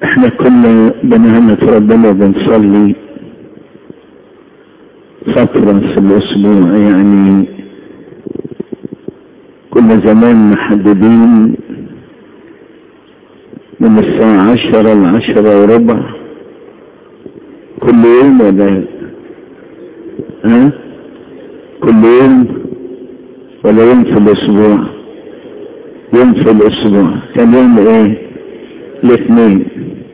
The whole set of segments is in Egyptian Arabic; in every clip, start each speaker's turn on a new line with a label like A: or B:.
A: احنا كنا بنعمة ربنا بنصلي فترة في الأسبوع يعني كنا زمان محددين من الساعة عشرة لعشرة وربع كل يوم ولا ها كل يوم ولا يوم في الأسبوع يوم في الأسبوع كان يوم ايه الاثنين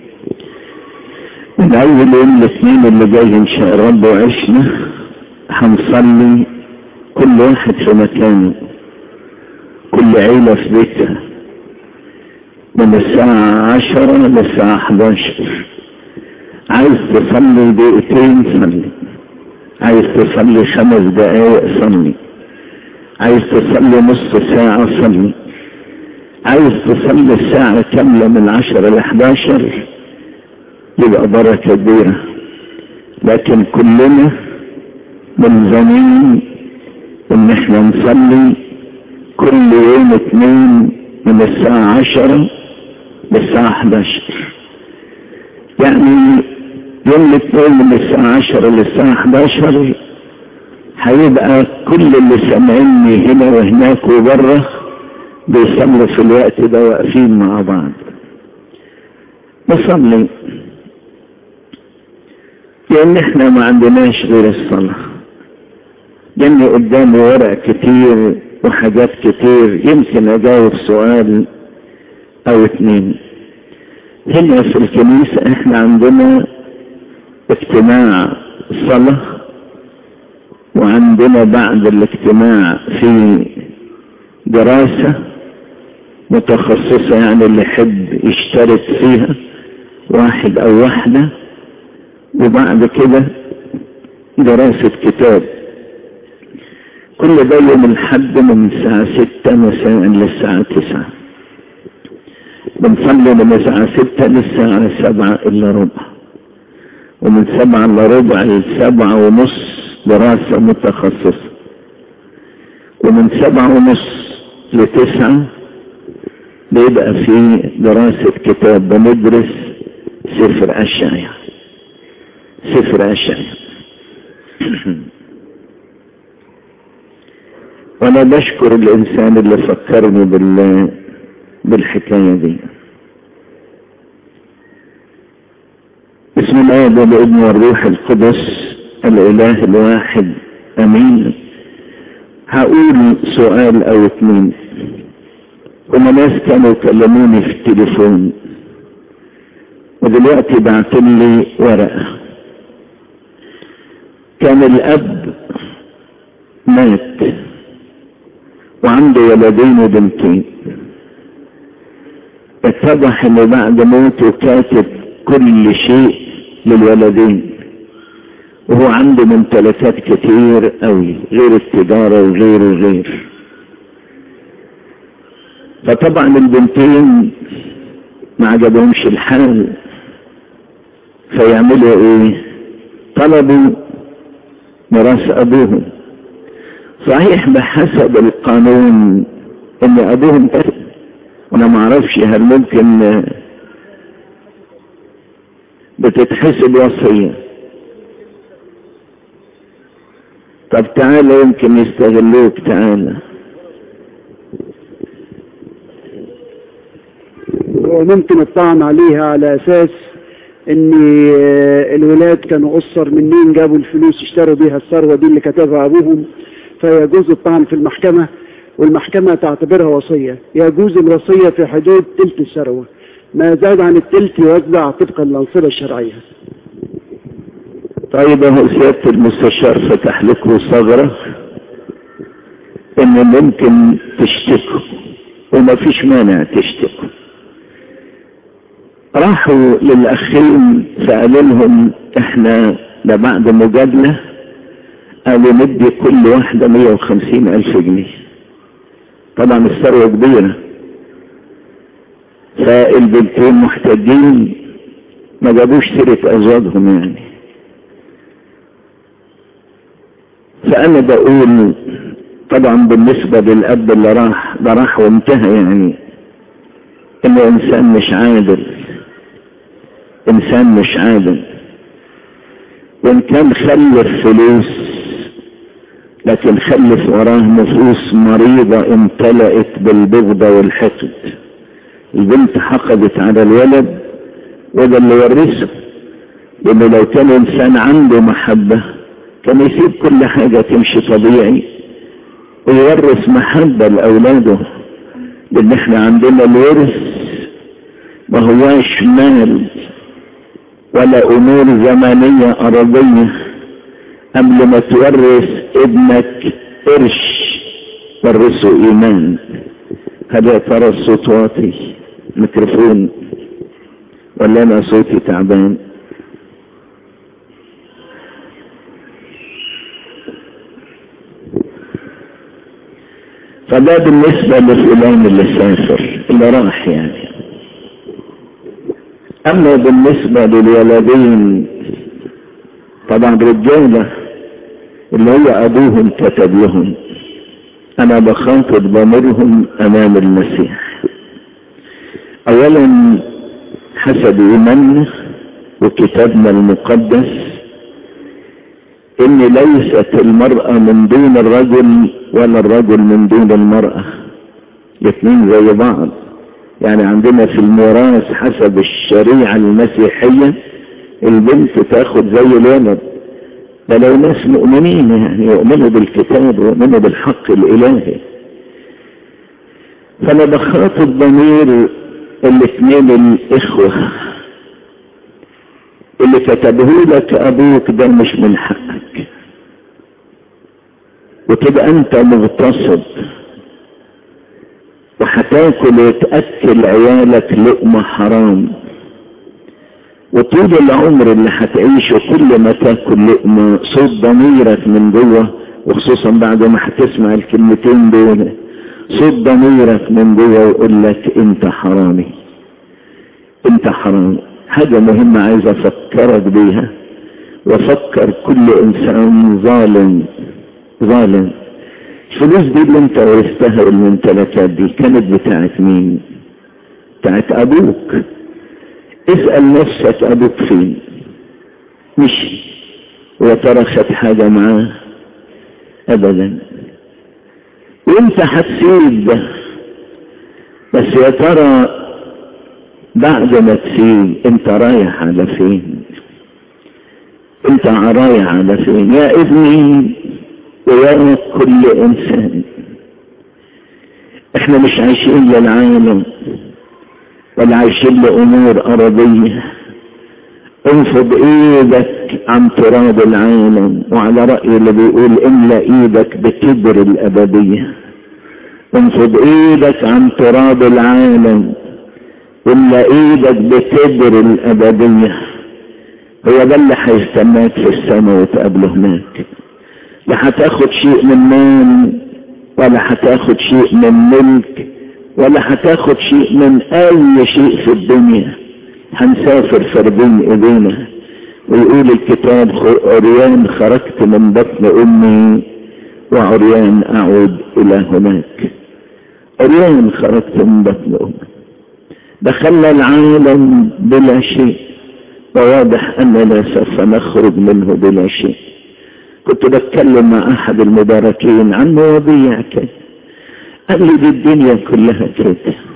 A: من أول يوم الاثنين اللي جاي إن شاء رب وعشنا هنصلي كل واحد في مكانه كل عيلة في بيتها من الساعة عشرة للساعة 11 عايز تصلي دقيقتين صلي عايز تصلي خمس دقايق صلي عايز تصلي نص ساعة صلي عايز تصلي الساعة كاملة من عشرة لحداشر يبقى بركة كبيرة لكن كلنا ملزمين ان احنا نصلي كل يوم اثنين من الساعة عشرة للساعة 11 يعني يوم الاثنين من الساعة عشرة للساعة 11 هيبقى كل اللي سامعيني هنا وهناك وبره بيصلوا في الوقت ده واقفين مع بعض نصلي لان احنا ما عندناش غير الصلاة لاني قدامي ورق كتير وحاجات كتير يمكن اجاوب سؤال او اتنين هنا في الكنيسة احنا عندنا اجتماع صلاة وعندنا بعد الاجتماع في دراسة متخصصة يعني اللي يحب يشترك فيها واحد او واحدة وبعد كده دراسة كتاب كل ده يوم الحد من الساعة ستة مساء للساعة تسعة بنصلي من الساعة ستة للساعة سبعة إلا ربع ومن سبعة إلا ربع لسبعة ونص دراسة متخصصة ومن سبعة ونص لتسعة بيبقى في دراسة كتاب بندرس سفر أشعيا سفر أشعيا وانا بشكر الانسان اللي فكرني بال بالحكاية دي بسم الله والابن والروح القدس الاله الواحد امين هقول سؤال او اتنين هما ناس كانوا يكلموني في التليفون ودلوقتي بعتن لي ورقة كان الاب مات وعنده ولدين وبنتين اتضح انه بعد موته كاتب كل شيء للولدين وهو عنده ممتلكات كتير قوي غير التجارة وغير وغير فطبعا البنتين ما عجبهمش الحال فيعملوا ايه طلبوا ميراث ابوهم صحيح بحسب القانون ان ابوهم قتل وانا ما اعرفش هل ممكن بتتحسب وصية طب تعالى يمكن يستغلوك تعالى
B: وممكن الطعن عليها على اساس ان الولاد كانوا اسر منين جابوا الفلوس اشتروا بيها الثروه دي اللي كتبها ابوهم فيجوز الطعن في المحكمة والمحكمة تعتبرها وصية يجوز الوصية في حدود تلت الثروة ما زاد عن التلت يوزع طبقا للأنصبة الشرعية
A: طيب اهو سيادة المستشار فتح لكم ثغرة ان ممكن تشتكوا وما فيش مانع تشتكوا راحوا للأخين فقالوا لهم احنا ده بعد مجادلة قالوا ندي كل واحدة مية وخمسين ألف جنيه طبعا الثروة كبيرة فالبنتين محتاجين ما جابوش سيرة أزواجهم يعني فأنا بقول طبعا بالنسبة للأب اللي راح ده راح وانتهى يعني إنه إنسان مش عادل انسان مش عادل وان كان خلف فلوس لكن خلف وراه نفوس مريضة امتلأت بالبغضة والحقد البنت حقدت على الولد وده اللي ورثه لانه لو كان انسان عنده محبة كان يسيب كل حاجة تمشي طبيعي ويورث محبة لأولاده لأن احنا عندنا الورث ما هواش مال ولا أمور زمنية أرضية قبل ما تورث ابنك قرش ورثه إيمان هذا ترى الصوت واطي ميكروفون ولا أنا صوتي تعبان فده بالنسبة لفلان اللي سافر اللي راح يعني اما بالنسبة للولدين طبعا رجالة اللي هو ابوهم كتب لهم انا بخاطب ضميرهم امام المسيح اولا حسب ايماننا وكتابنا المقدس ان ليست المرأة من دون الرجل ولا الرجل من دون المرأة الاثنين زي بعض يعني عندنا في الميراث حسب الشريعة المسيحية البنت تاخد زي الولد ده لو ناس مؤمنين يعني يؤمنوا بالكتاب ويؤمنوا بالحق الالهي فانا بخاطب ضمير الاثنين الاخوة اللي كتبه لك ابوك ده مش من حقك وتبقى انت مغتصب وهتاكل وتاكل عيالك لقمه حرام وطول العمر اللي هتعيشه كل ما تاكل لقمه صوت ضميرك من جوه وخصوصا بعد ما هتسمع الكلمتين دول صوت ضميرك من جوه يقول لك انت حرامي انت حرامي حاجة مهمة عايز افكرك بيها وافكر كل انسان ظالم ظالم الفلوس دي اللي انت ورثتها والممتلكات دي كانت بتاعت مين بتاعت ابوك اسأل نفسك ابوك فين مشي وترى خد حاجة معاه ابدا وانت هتسيب ده بس يا ترى بعد ما تسيب انت رايح على فين انت رايح على فين يا ابني ويا كل انسان احنا مش عايشين للعالم ولا عايشين لامور ارضيه انفض ايدك عن تراب العالم وعلى رأي اللي بيقول املى ايدك بكبر الابدية انفض ايدك عن تراب العالم املى ايدك بكبر الابدية هو ده اللي هيستناك في السماء وتقابله هناك لا هتاخد شيء من مال ولا هتاخد شيء من ملك ولا هتاخد شيء من اي شيء في الدنيا هنسافر فردين ايدينا ويقول الكتاب عريان خرجت من بطن امي وعريان اعود الى هناك عريان خرجت من بطن امي دخلنا العالم بلا شيء وواضح اننا سوف نخرج منه بلا شيء كنت بتكلم مع احد المباركين عن مواضيع كده قال لي دي الدنيا كلها كده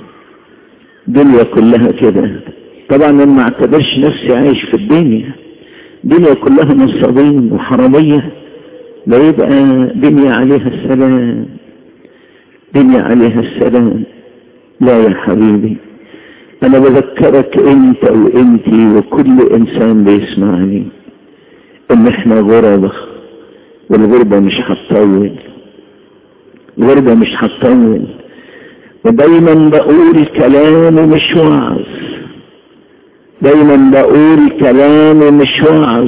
A: الدنيا كلها كده طبعا انا ما اعتبرش نفسي عايش في الدنيا الدنيا كلها نصابين وحرامية لا يبقى دنيا عليها السلام دنيا عليها السلام لا يا حبيبي انا بذكرك انت وانتي وكل انسان بيسمعني ان احنا غربة والغربة مش هتطول الغربة مش هتطول ودايما بقول كلامي مش وعظ دايما بقول كلامي مش وعظ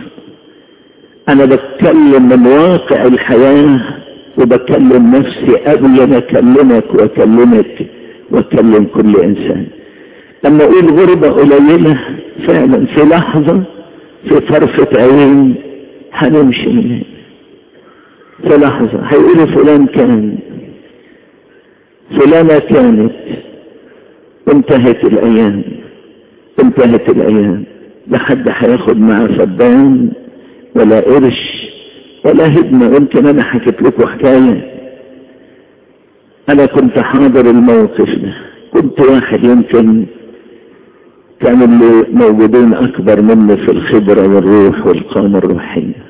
A: انا بتكلم من واقع الحياة وبكلم نفسي قبل ما اكلمك واكلمك واكلم كل انسان لما اقول غربة قليلة فعلا في لحظة في طرفة عين هنمشي من هنا في لحظة هيقولوا فلان كان فلانة كانت انتهت الايام انتهت الايام لا حد هياخد معاه فدان ولا قرش ولا هدمة يمكن انا حكيت لكم حكاية انا كنت حاضر الموقف ده كنت واحد يمكن كانوا اللي موجودين اكبر مني في الخبرة والروح والقامة الروحية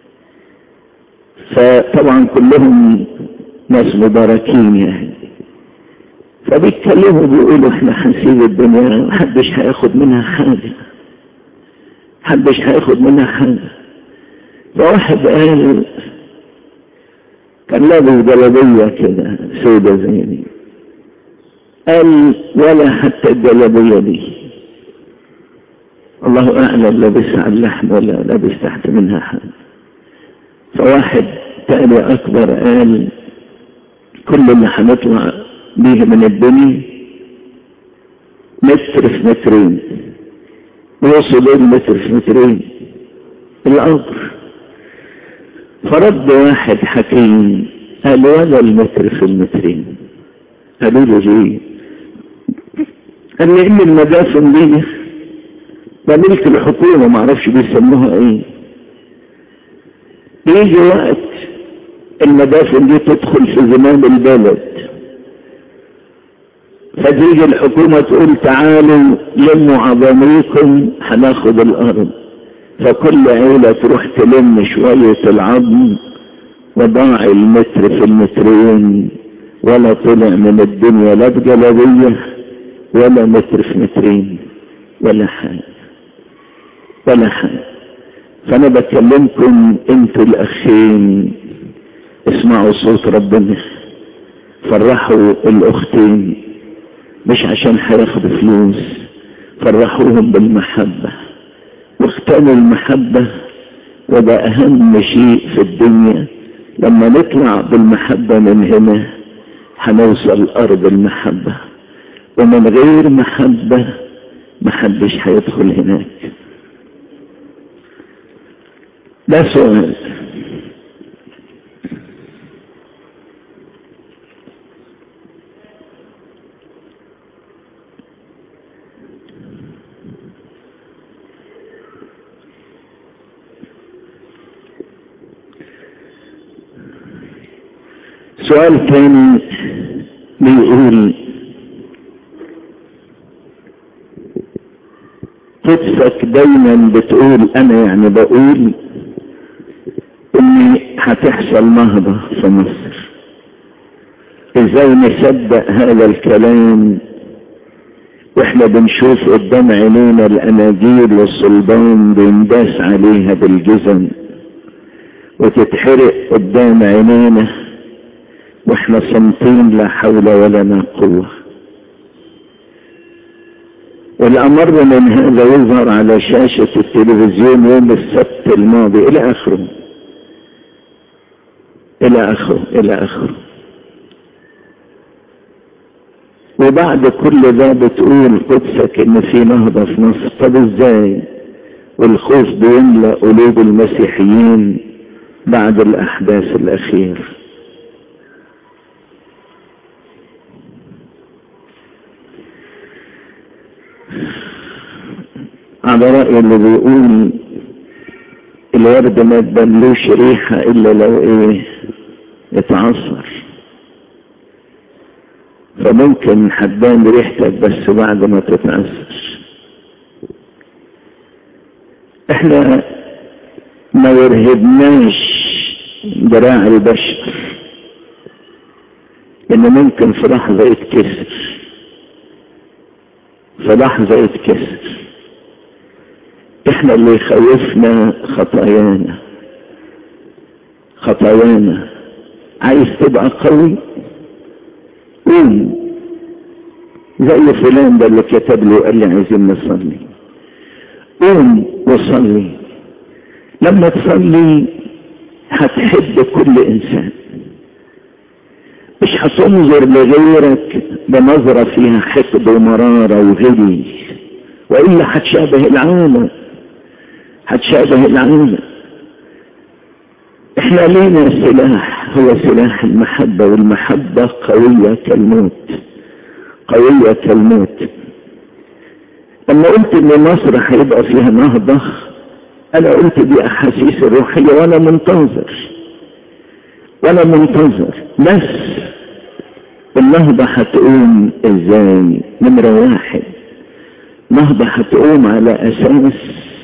A: فطبعا كلهم ناس مباركين يعني فبيتكلموا بيقولوا احنا هنسيب الدنيا محدش هياخد منها حاجة محدش هياخد منها حاجة فواحد قال كان لابس جلابية كده سودة زي دي قال ولا حتى الجلابية دي الله أعلم لابسها على اللحم ولا لابس تحت منها حاجة فواحد تاني أكبر قال كل اللي هنطلع بيه من الدنيا متر في مترين وصل المتر في مترين الأمر فرد واحد حكيم قال ولا المتر في المترين قالوا له ليه قال لي ان المدافن دي ده ملك الحكومة ما اعرفش بيسموها ايه يجي وقت المدافن دي تدخل في زمام البلد فتيجي الحكومة تقول تعالوا لموا عظاميكم هناخد الارض فكل عيلة تروح تلم شوية العظم وضاع المتر في المترين ولا طلع من الدنيا لا بجلبية ولا متر في مترين ولا حاجة ولا حاجة فأنا بكلمكم انتوا الأخين اسمعوا صوت ربنا فرحوا الأختين مش عشان هياخدوا فلوس فرحوهم بالمحبة واختاروا المحبة وده أهم شيء في الدنيا لما نطلع بالمحبة من هنا هنوصل أرض المحبة ومن غير محبة محدش هيدخل هناك ده سؤال سؤال تاني بيقول قدسك دايما بتقول انا يعني بقول اني هتحصل نهضة في مصر ازاي نصدق هذا الكلام واحنا بنشوف قدام عينينا الاناجيل والصلبان بينداس عليها بالجزم وتتحرق قدام عينينا واحنا صامتين لا حول ولا قوة والأمر من هذا يظهر على شاشة التلفزيون يوم السبت الماضي إلى آخره إلى آخره إلى آخره وبعد كل ده بتقول قدسك إن في نهضة في مصر طب إزاي والخوف بيملأ قلوب المسيحيين بعد الأحداث الأخيرة على رأي اللي بيقول الورد ما تبلوش ريحة إلا لو إيه يتعصر فممكن حبان ريحتك بس بعد ما تتعصر احنا ما يرهبناش ذراع البشر انه ممكن في لحظة يتكسر في لحظة يتكسر احنا اللي يخوفنا خطايانا خطايانا عايز تبقى قوي قوم زي فلان ده اللي كتب له قال لي عايزين نصلي قوم وصلي لما تصلي هتحب كل انسان مش هتنظر لغيرك بنظرة فيها حقد ومرارة وغل وإلا هتشابه العالم هتشابه العالم احنا لينا سلاح هو سلاح المحبة والمحبة قوية كالموت قوية كالموت لما قلت ان مصر هيبقى فيها نهضة انا قلت دي احاسيس الروحية وانا منتظر وانا منتظر بس النهضة هتقوم ازاي نمرة واحد نهضة هتقوم على اساس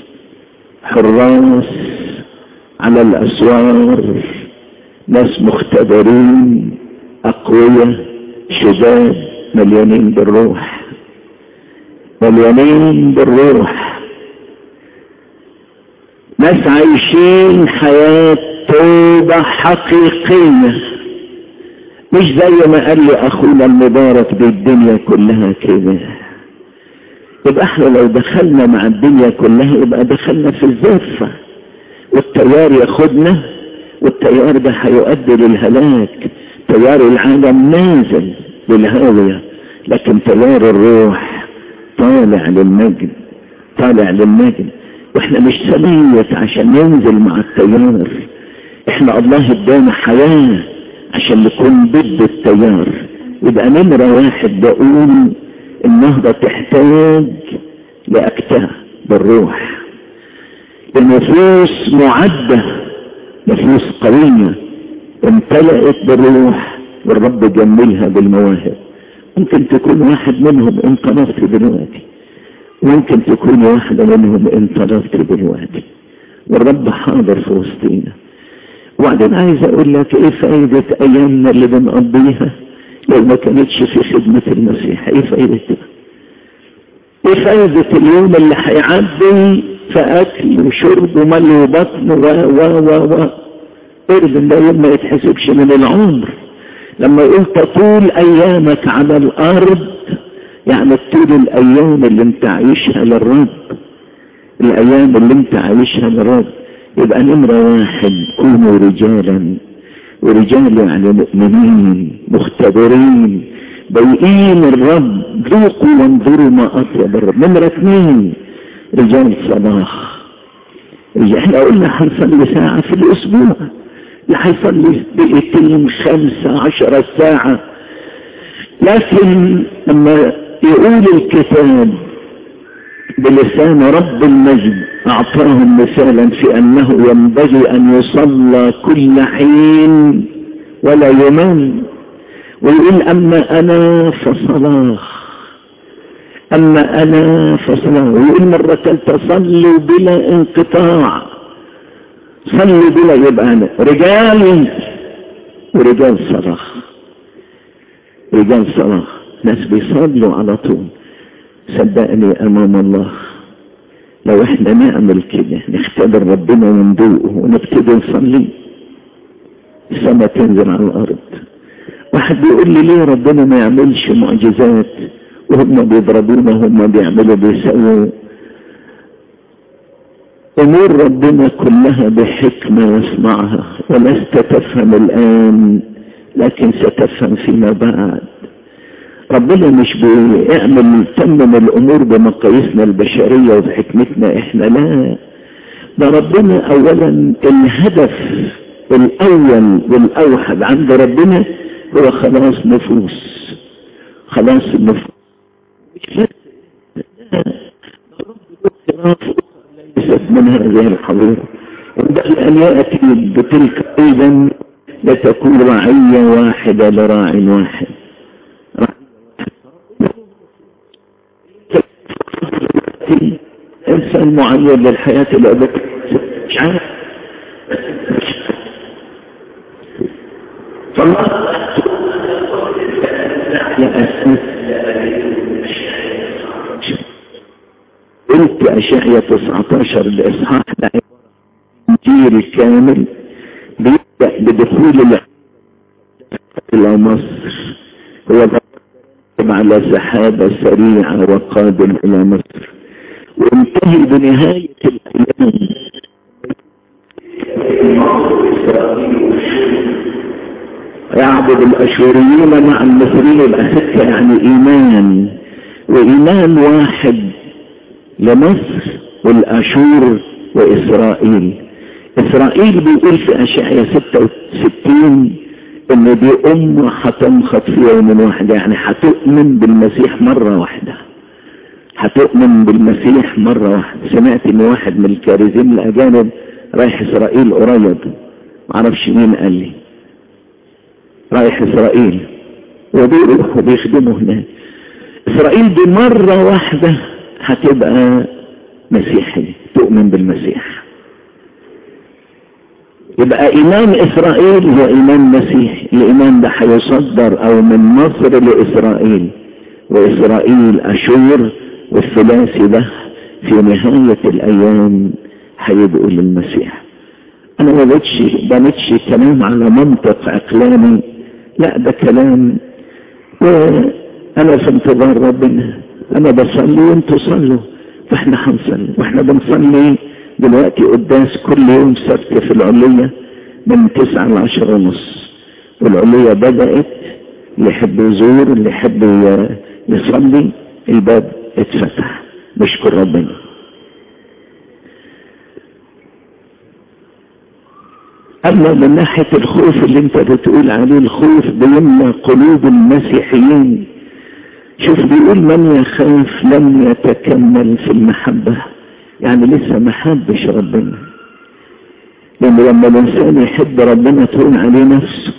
A: حراس على الاسوار ناس مختبرين اقوياء شداد مليانين بالروح مليانين بالروح ناس عايشين حياة توبة حقيقية مش زي ما قال لي اخونا المبارك دي الدنيا كلها كده يبقى احنا لو دخلنا مع الدنيا كلها يبقى دخلنا في الزفة والتيار ياخدنا والتيار ده هيؤدي للهلاك تيار العالم نازل للهاوية لكن تيار الروح طالع للمجد طالع للمجد واحنا مش سبيت عشان ننزل مع التيار احنا الله ادانا حياة عشان نكون ضد التيار يبقى نمرة واحد بقول النهضة تحتاج لأكتاء بالروح النفوس معدة نفوس قوية امتلأت بالروح والرب جملها بالمواهب ممكن تكون واحد منهم انقلبت دلوقتي ممكن تكون واحدة منهم انقلبت دلوقتي والرب حاضر في وسطينا وبعدين عايز اقول لك ايه فايدة ايامنا اللي بنقضيها لو ما كانتش في خدمة المسيح ايه فايدتها ايه فايدة اليوم اللي هيعدي في اكل وشرب وملء وبطن و و و و ارد ده يوم ما يتحسبش من العمر لما يقول تطول ايامك على الارض يعني طول الايام اللي انت عايشها للرب الايام اللي انت عايشها للرب يبقى نمرة واحد كونوا رجالا ورجال يعني مؤمنين مختبرين بيقين الرب ذوقوا وانظروا ما اطيب الرب نمرة اثنين رجال صلاح احنا قلنا هنصلي ساعة في الاسبوع اللي هيصلي دقيقتين خمسة عشرة ساعة لكن لما يقول الكتاب بلسان رب المجد اعطاهم مثالا في انه ينبغي ان يصلى كل حين ولا يمل ويقول اما انا فصلاح اما انا فصلاح ويقول مرة ثالثة صلوا بلا انقطاع صلوا بلا يبقى انا رجال ورجال صلاح رجال صلاح ناس بيصلوا على طول صدقني امام الله لو احنا نعمل كده نختبر ربنا وندوقه ونبتدي نصلي السماء تنزل على الارض واحد بيقول لي ليه ربنا ما يعملش معجزات وهم بيضربونا هم بيعملوا بيسووا امور ربنا كلها بحكمة يصنعها ولست تفهم الان لكن ستفهم فيما بعد ربنا مش بيعمل تمم الامور بمقاييسنا البشرية وبحكمتنا احنا لا ده ربنا اولا الهدف الاول والاوحد عند ربنا هو خلاص نفوس خلاص النفوس مش ليست من هذه الحضيرة وده ان يأتي بتلك ايضا لتكون رعية واحدة لراع واحد انسان معين للحياة الابدية مش عارف فالله يا أساس قلت أشعية 19 الإصحاح ده الإنجيل الكامل بيبدأ بدخول إلى مصر هو على سحابة سريعة وقادم إلى مصر وانتهي بنهاية الأيام يعبد الأشوريين مع المصريين يبقى ستة يعني إيمان وإيمان واحد لمصر والأشور وإسرائيل إسرائيل بيقول في أشعية 66 إن دي أمة هتنخط في يوم واحد يعني هتؤمن بالمسيح مرة واحدة هتؤمن بالمسيح مرة واحدة سمعت ان واحد من الكارزين الاجانب رايح اسرائيل قريب معرفش مين قال لي رايح اسرائيل وبيروح وبيخدموا هناك اسرائيل دي مرة واحدة هتبقى مسيحي تؤمن بالمسيح يبقى ايمان اسرائيل هو ايمان مسيحي الايمان ده هيصدر او من مصر لاسرائيل واسرائيل اشور والثلاثي ده في نهاية الايام هيبقوا للمسيح انا ما بقتش بنتش كلام على منطق عقلاني لا ده كلام وانا في انتظار ربنا انا بصلي وانتوا صلوا فاحنا هنصلي واحنا بنصلي دلوقتي قداس كل يوم سبت في العلية من تسعة لعشرة ونص والعلية بدأت اللي يحب يزور اللي يحب يصلي الباب اتفتح نشكر ربنا أما من ناحية الخوف اللي انت بتقول عليه الخوف بيملى قلوب المسيحيين شوف بيقول من يخاف لم يتكمل في المحبة يعني لسه ما حبش ربنا لأن لما الإنسان يحب ربنا تقول عليه نفسه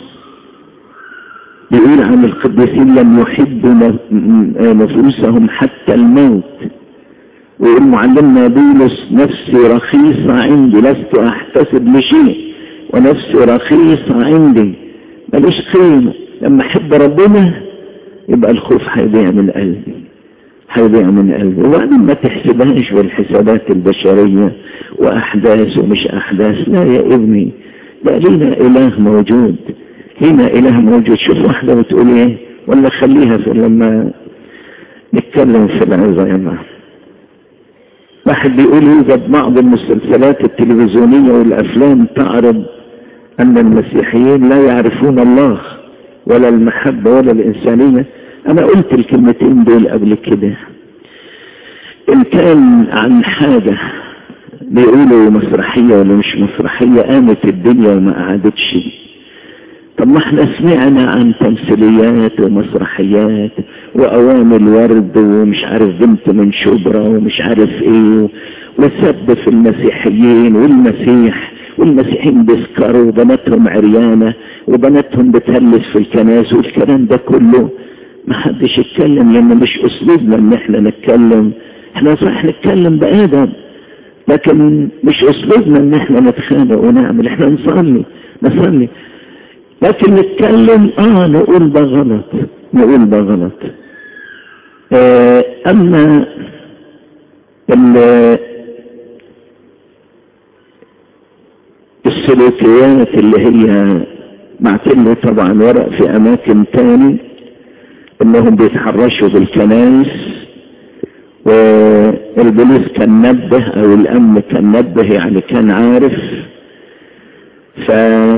A: بيقول عن القديسين لم يحبوا نفوسهم حتى الموت ويقول معلمنا بولس نفسي رخيصة عندي لست أحتسب لشيء ونفسي رخيصة عندي ملوش قيمة لما أحب ربنا يبقى الخوف هيضيع من قلبي هيضيع من قلبي وبعدين ما تحسبهاش بالحسابات البشرية وأحداث ومش أحداث لا يا ابني لا لينا إله موجود لينا إله موجود شوف واحدة بتقول إيه ولا خليها في لما نتكلم في العظة يا جماعة واحد بيقول يوجد بعض المسلسلات التلفزيونية والأفلام تعرض أن المسيحيين لا يعرفون الله ولا المحبة ولا الإنسانية أنا قلت الكلمتين دول قبل كده إن كان عن حاجة بيقولوا مسرحية ولا مش مسرحية قامت الدنيا وما قعدتش طب ما احنا سمعنا عن تمثيليات ومسرحيات وأوامر ورد ومش عارف بنت من شبرا ومش عارف ايه وسب في المسيحيين والمسيح والمسيحيين بيسكروا وبناتهم عريانة وبناتهم بتهلس في الكنائس والكلام ده كله ما حدش يتكلم لان مش اسلوبنا ان احنا نتكلم احنا صح نتكلم بادب لكن مش اسلوبنا ان احنا نتخانق ونعمل احنا نصلي نصلي لكن نتكلم اه نقول ده غلط نقول ده غلط آه اما السلوكيات اللي هي بعتله طبعا ورق في اماكن تاني انهم بيتحرشوا بالكنائس والبوليس كان نبه او الامن كان نبه يعني كان عارف ف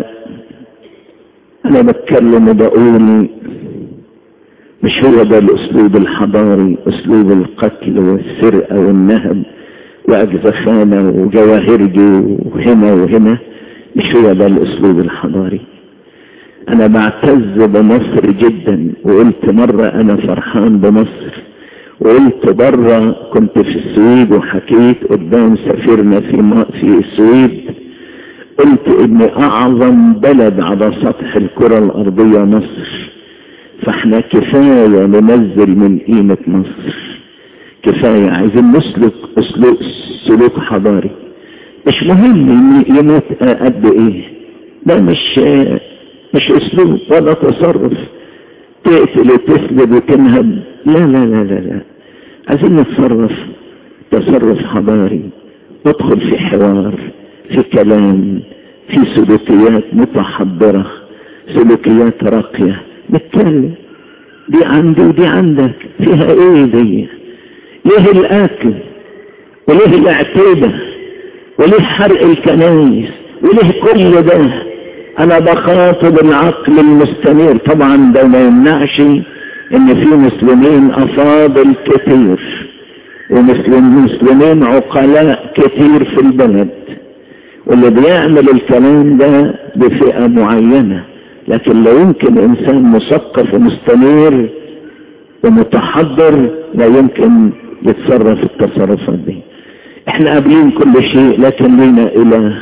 A: انا بتكلم وبقول مش هو ده الاسلوب الحضاري اسلوب القتل والسرقة والنهب واجزخانة وجواهرجي وهنا وهنا مش هو ده الاسلوب الحضاري انا بعتز بمصر جدا وقلت مرة انا فرحان بمصر وقلت برة كنت في السويد وحكيت قدام سفيرنا في, في السويد قلت ان اعظم بلد على سطح الكرة الارضية مصر فاحنا كفاية ننزل من قيمة مصر كفاية عايزين نسلك اسلوب سلوك حضاري مش مهم يموت قد ايه ده مش مش اسلوب ولا تصرف تقتل وتسلب وتنهب لا لا لا لا لا عايزين نتصرف تصرف حضاري ندخل في حوار في كلام في سلوكيات متحضرة سلوكيات راقية نتكلم دي عندي ودي عندك فيها ايه دي ليه الاكل وليه الاعتيبة وليه حرق الكنايس وليه كل ده انا بخاطب العقل المستنير طبعا ده ما يمنعش ان في مسلمين افاضل كتير ومسلمين عقلاء كتير في البلد واللي بيعمل الكلام ده بفئة معينة لكن لو يمكن انسان مثقف ومستنير ومتحضر لا يمكن يتصرف التصرفات دي احنا قابلين كل شيء لكن لينا اله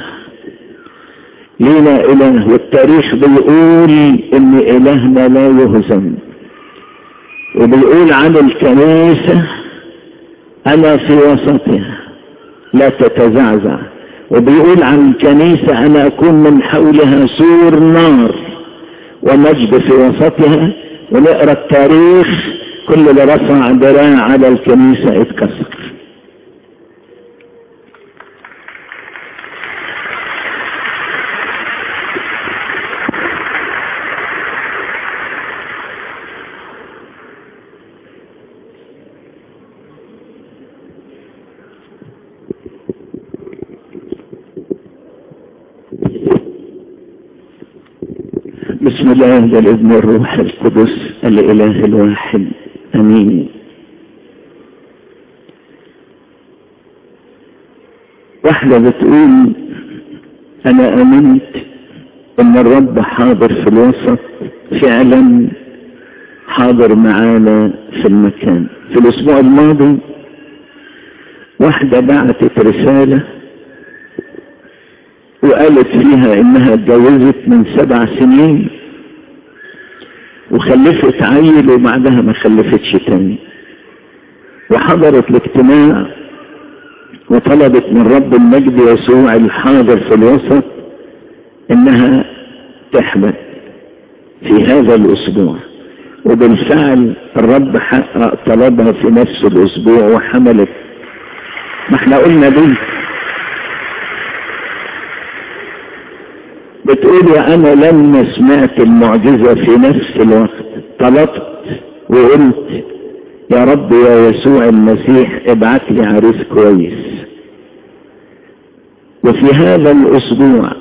A: لينا اله والتاريخ بيقول ان الهنا لا يهزم وبيقول عن الكنيسة انا في وسطها لا تتزعزع وبيقول عن الكنيسة انا اكون من حولها سور نار ومجد في وسطها ونقرا التاريخ كل اللي رفع دراع على الكنيسة اتكسر بسم الله والابن الروح القدس الاله الواحد امين واحدة بتقول انا امنت ان الرب حاضر في الوسط فعلا حاضر معانا في المكان في الاسبوع الماضي واحدة بعتت رسالة وقالت فيها انها اتجوزت من سبع سنين وخلفت عيل وبعدها ما خلفتش تاني وحضرت الاجتماع وطلبت من رب المجد يسوع الحاضر في الوسط انها تحمل في هذا الاسبوع وبالفعل الرب حقق طلبها في نفس الاسبوع وحملت ما احنا قلنا دي بتقول وانا لما سمعت المعجزة في نفس الوقت طلبت وقلت يا رب يا يسوع المسيح ابعت لي عريس كويس وفي هذا الاسبوع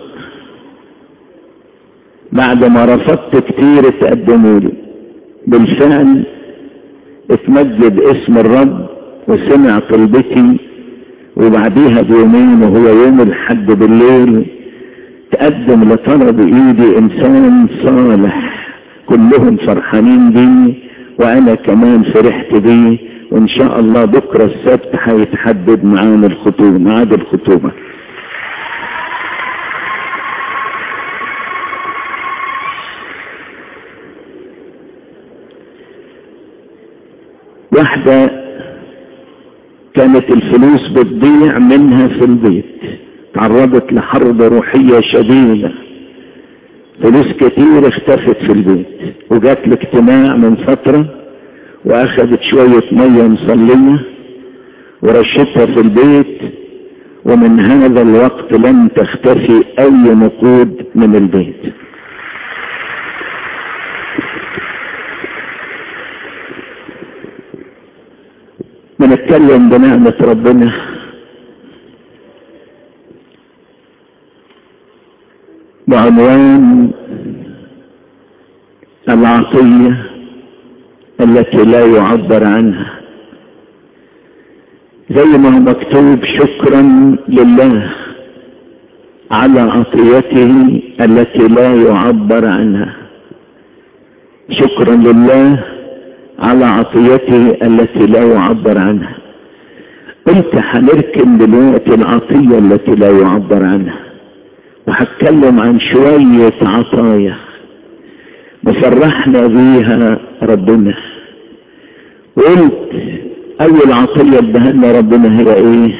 A: بعد ما رفضت كتير تقدموا لي بالفعل اتمجد اسم الرب وسمع طلبتي وبعديها بيومين وهو يوم الحد بالليل تقدم لطلب ايدي انسان صالح كلهم فرحانين بيه وانا كمان فرحت بيه وان شاء الله بكرة السبت هيتحدد معانا الخطوبة ميعاد الخطوبة واحدة كانت الفلوس بتضيع منها في البيت تعرضت لحرب روحية شديدة فلوس كتير اختفت في البيت وجات الاجتماع من فترة واخدت شوية مية مصلية ورشتها في البيت ومن هذا الوقت لم تختفي اي نقود من البيت بنتكلم بنعمة ربنا بعنوان العطية التي لا يعبر عنها زي ما هو مكتوب شكرا لله على عطيته التي لا يعبر عنها شكرا لله على عطيته التي لا يعبر عنها قلت هنركن دلوقتي العطية التي لا يعبر عنها وهتكلم عن شوية عطايا وفرحنا بيها ربنا قلت اول عطية ادهنا ربنا هي ايه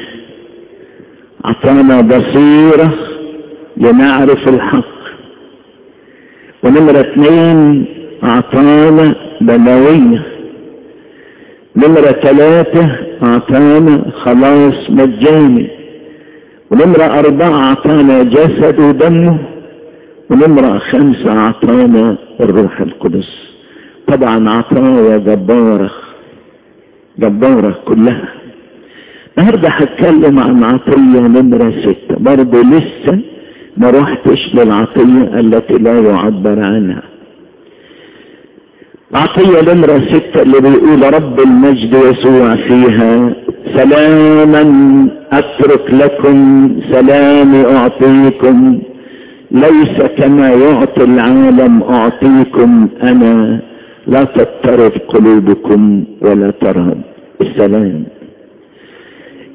A: عطانا بصيرة لنعرف الحق ونمرة اتنين اعطانا بنوية نمرة ثلاثة اعطانا خلاص مجاني ونمرة أربعة أعطانا جسد ودمه ونمرة خمسة أعطانا الروح القدس طبعا عطايا جبارة جبارة كلها النهاردة هتكلم عن عطية نمرة ستة برضه لسه ما رحتش للعطية التي لا يعبر عنها عطية نمرة ستة اللي بيقول رب المجد يسوع فيها سلاما اترك لكم سلامي اعطيكم ليس كما يعطي العالم اعطيكم انا لا تضطرب قلوبكم ولا ترهب السلام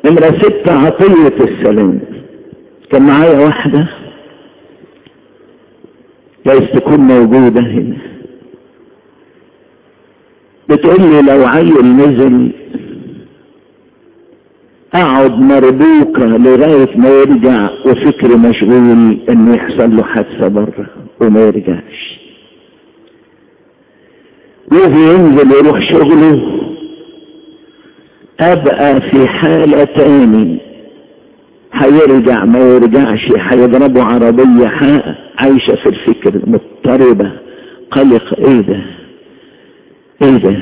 A: نمرة ستة عطية السلام كان معايا واحدة جايز تكون موجودة هنا بتقول لي لو عيل نزل اقعد مربوكة لغاية ما يرجع وفكري مشغول انه يحصل له حادثة بره وما يرجعش ويجي ينزل يروح شغله ابقى في حالة تاني هيرجع ما يرجعش هيضربوا عربية عايشة في الفكر مضطربة قلق ايه ده ايه ده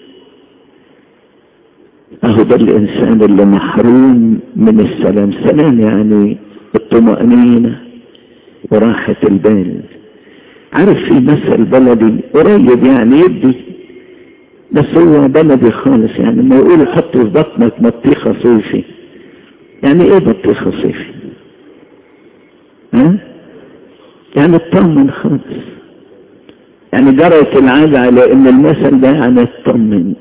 A: اهو ده الانسان اللي محروم من السلام سلام يعني الطمأنينة وراحة البال عارف في مثل بلدي قريب يعني يدي بس هو بلدي خالص يعني ما يقول حط في بطنك بطيخة صيفي يعني ايه بطيخة صيفي ها يعني اطمن خالص يعني جرت العادة على ان المثل ده يعني اطمن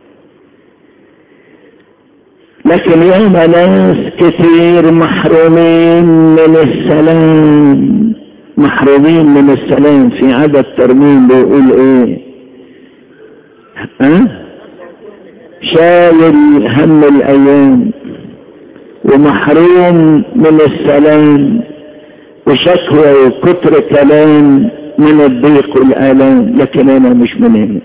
A: لكن يوم ناس كتير محرومين من السلام محرومين من السلام في عدد ترميم بيقول ايه ها شايل هم الايام ومحروم من السلام وشكوى وكتر كلام من الضيق والآلام لكن أنا مش من هنا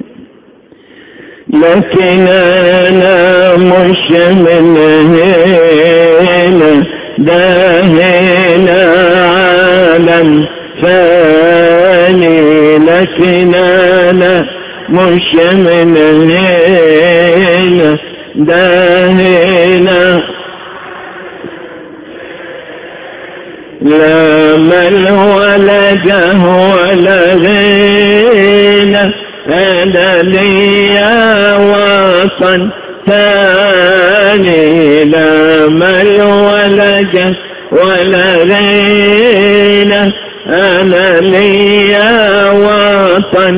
A: لكن أنا مش من هنا ده هنا عالم فاني لكن أنا مش من هنا ده هنا لا مل ولا جه ولا غنى أنا ليا وطن ثاني لا مل ولا جه ولا غنى أنا ليا وطن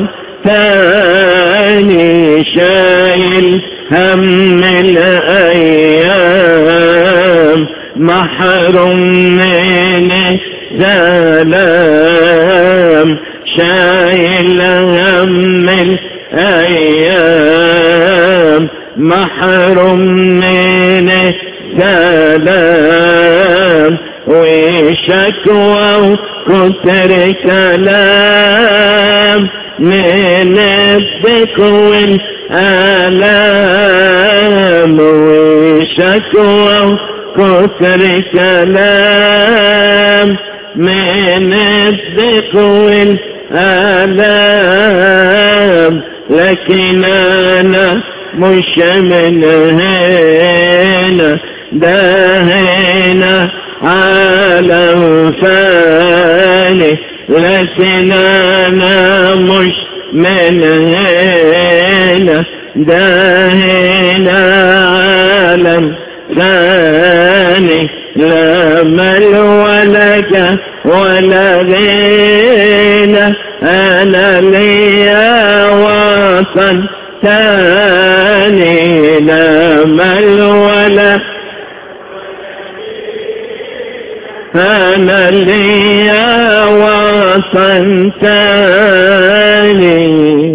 A: ثاني شايل هم الأيام محروم من السلام شايل هم الأيام محروم من السلام وشكوى وكتر كلام من الذكر والآلام وشكوى كثر كلام من الذكر والآلام لكن أنا مش من هنا ده هنا عالم فاني لكن أنا مش من هنا ده هنا عالم ثاني لا مل ولا جه ولا غنى أنا ليا وطن ثاني لا مل ولا أنا ليا وطن ثاني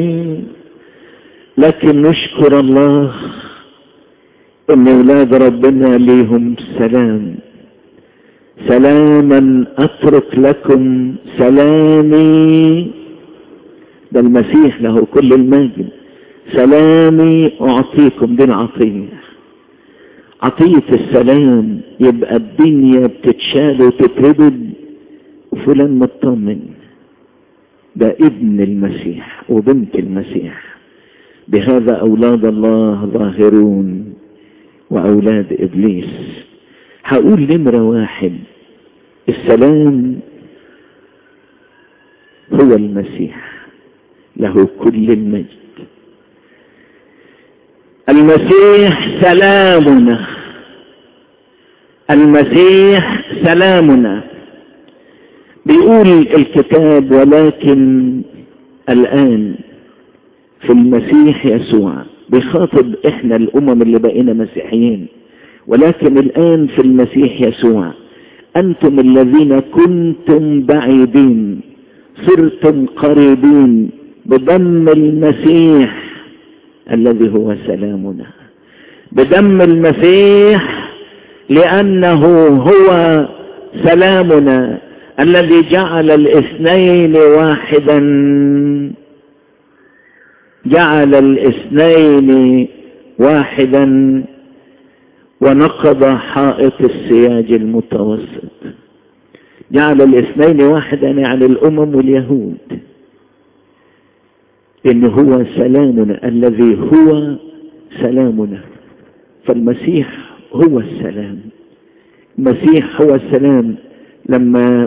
A: لكن نشكر الله ان اولاد ربنا ليهم سلام سلاما اترك لكم سلامي ده المسيح له كل المجد سلامي اعطيكم دي العطيه عطيه السلام يبقى الدنيا بتتشال وتتردد وفلان مطمن ده ابن المسيح وبنت المسيح بهذا اولاد الله ظاهرون وأولاد إبليس هقول نمرة واحد السلام هو المسيح له كل المجد المسيح سلامنا المسيح سلامنا بيقول الكتاب ولكن الآن في المسيح يسوع بيخاطب احنا الامم اللي بقينا مسيحيين ولكن الآن في المسيح يسوع أنتم الذين كنتم بعيدين صرتم قريبين بدم المسيح الذي هو سلامنا بدم المسيح لأنه هو سلامنا الذي جعل الاثنين واحدا جعل الاثنين واحدا ونقض حائط السياج المتوسط جعل الاثنين واحدا يعني الامم واليهود ان هو سلامنا الذي هو سلامنا فالمسيح هو السلام المسيح هو السلام لما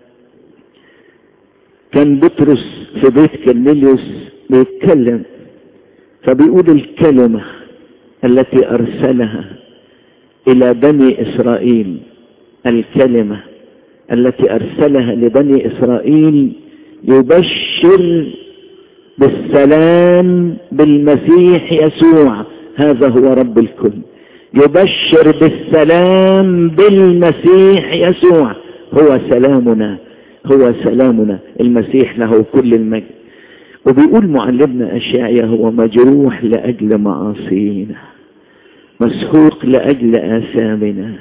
A: كان بطرس في بيت كرنيليوس بيتكلم فبيقول الكلمة التي أرسلها إلى بني إسرائيل الكلمة التي أرسلها لبني إسرائيل يبشر بالسلام بالمسيح يسوع هذا هو رب الكل يبشر بالسلام بالمسيح يسوع هو سلامنا هو سلامنا المسيح له كل المجد وبيقول معلمنا أشعيا هو مجروح لأجل معاصينا مسحوق لأجل آثامنا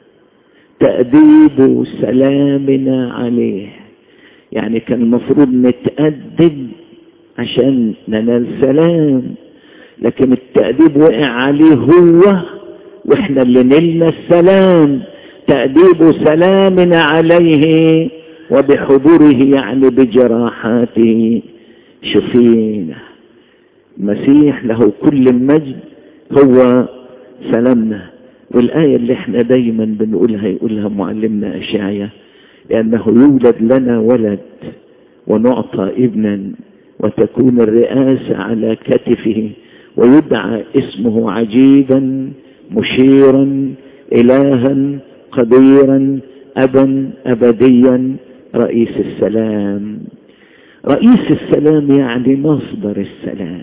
A: تأديب سلامنا عليه يعني كان المفروض نتأدب عشان ننال سلام لكن التأديب وقع عليه هو واحنا اللي نلنا السلام تأديب سلامنا عليه وبحضوره يعني بجراحاته شفينا المسيح له كل المجد هو سلامنا والآية اللي احنا دايما بنقولها يقولها معلمنا أشعيا لأنه يولد لنا ولد ونعطى ابنا وتكون الرئاسة على كتفه ويدعى اسمه عجيبا مشيرا إلها قديرا أبا أبديا رئيس السلام رئيس السلام يعني مصدر السلام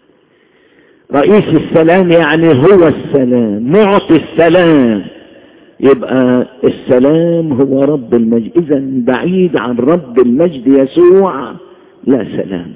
A: رئيس السلام يعني هو السلام معطي السلام يبقى السلام هو رب المجد اذا بعيد عن رب المجد يسوع لا سلام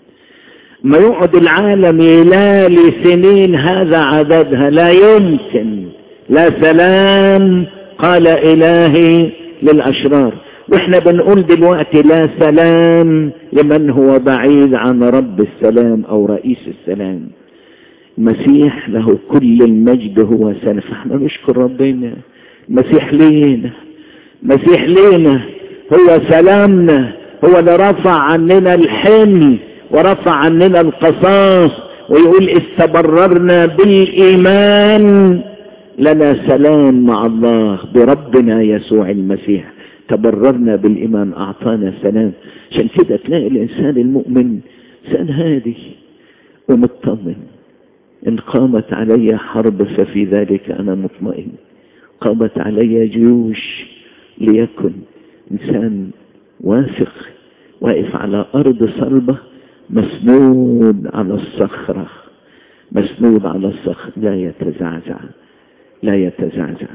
A: ما يقعد العالم يلالي سنين هذا عددها لا يمكن لا سلام قال الهي للاشرار واحنا بنقول دلوقتي لا سلام لمن هو بعيد عن رب السلام او رئيس السلام المسيح له كل المجد هو سلام فاحنا نشكر ربنا المسيح لينا مسيح لينا هو سلامنا هو اللي رفع عننا الحمل ورفع عننا القصاص ويقول استبررنا بالايمان لنا سلام مع الله بربنا يسوع المسيح تبررنا بالإيمان أعطانا سلام عشان كده تلاقي الإنسان المؤمن إنسان هادي ومطمن إن قامت علي حرب ففي ذلك أنا مطمئن قامت علي جيوش ليكن إنسان واثق واقف على أرض صلبة مسنود على الصخرة مسنود على الصخر لا يتزعزع لا يتزعزع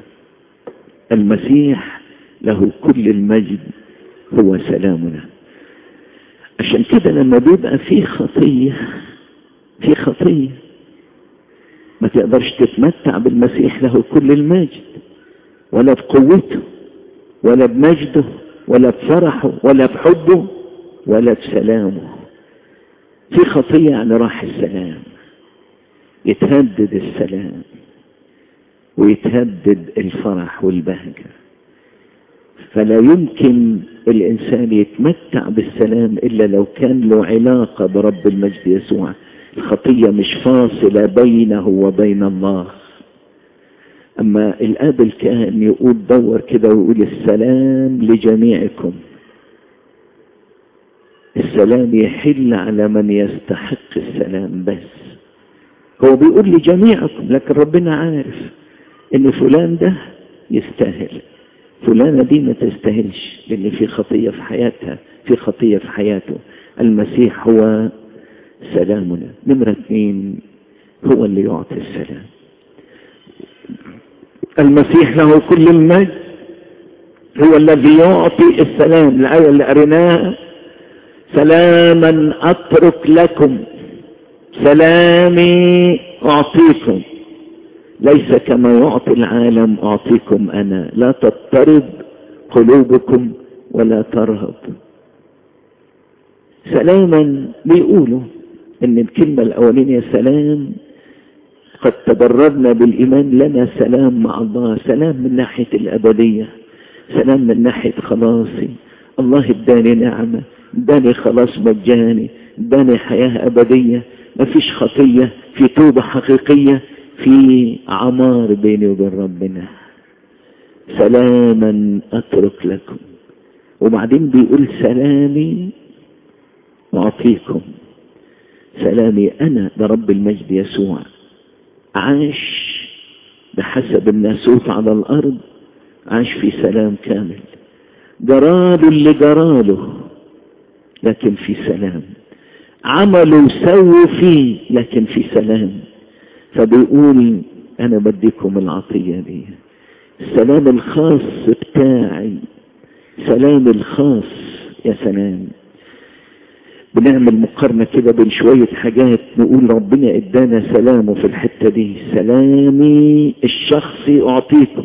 A: المسيح له كل المجد هو سلامنا عشان كده لما بيبقى في خطية في خطية ما تقدرش تتمتع بالمسيح له كل المجد ولا بقوته ولا بمجده ولا بفرحه ولا بحبه ولا بسلامه في خطية يعني راح السلام يتهدد السلام ويتهدد الفرح والبهجه فلا يمكن الإنسان يتمتع بالسلام إلا لو كان له علاقة برب المجد يسوع الخطية مش فاصلة بينه وبين الله أما الآب الكاهن يقول دور كده ويقول السلام لجميعكم السلام يحل على من يستحق السلام بس هو بيقول لجميعكم لكن ربنا عارف ان فلان ده يستاهل فلانة دي ما تستاهلش لان في خطية في حياتها في خطية في حياته المسيح هو سلامنا نمرة اثنين هو اللي يعطي السلام المسيح له كل المجد هو الذي يعطي السلام الآية اللي قريناها سلاما أترك لكم سلامي أعطيكم ليس كما يعطي العالم أعطيكم أنا لا تضطرب قلوبكم ولا ترهب سلاما بيقولوا ان الكلمة الاولانية سلام قد تبررنا بالايمان لنا سلام مع الله سلام من ناحية الابدية سلام من ناحية خلاصي الله اداني نعمة اداني خلاص مجاني اداني حياة ابدية مفيش خطية في توبة حقيقية في عمار بيني وبين ربنا سلاما اترك لكم وبعدين بيقول سلامي أعطيكم سلامي أنا لرب المجد يسوع عاش بحسب الناسوت على الأرض عاش في سلام كامل جراله اللي جراله لكن في سلام عملوا سووا فيه لكن في سلام فبيقول أنا بديكم العطية دي السلام الخاص بتاعي سلام الخاص يا سلام بنعمل مقارنة كده بين شوية حاجات نقول ربنا ادانا سلامه في الحتة دي سلامي الشخصي اعطيكم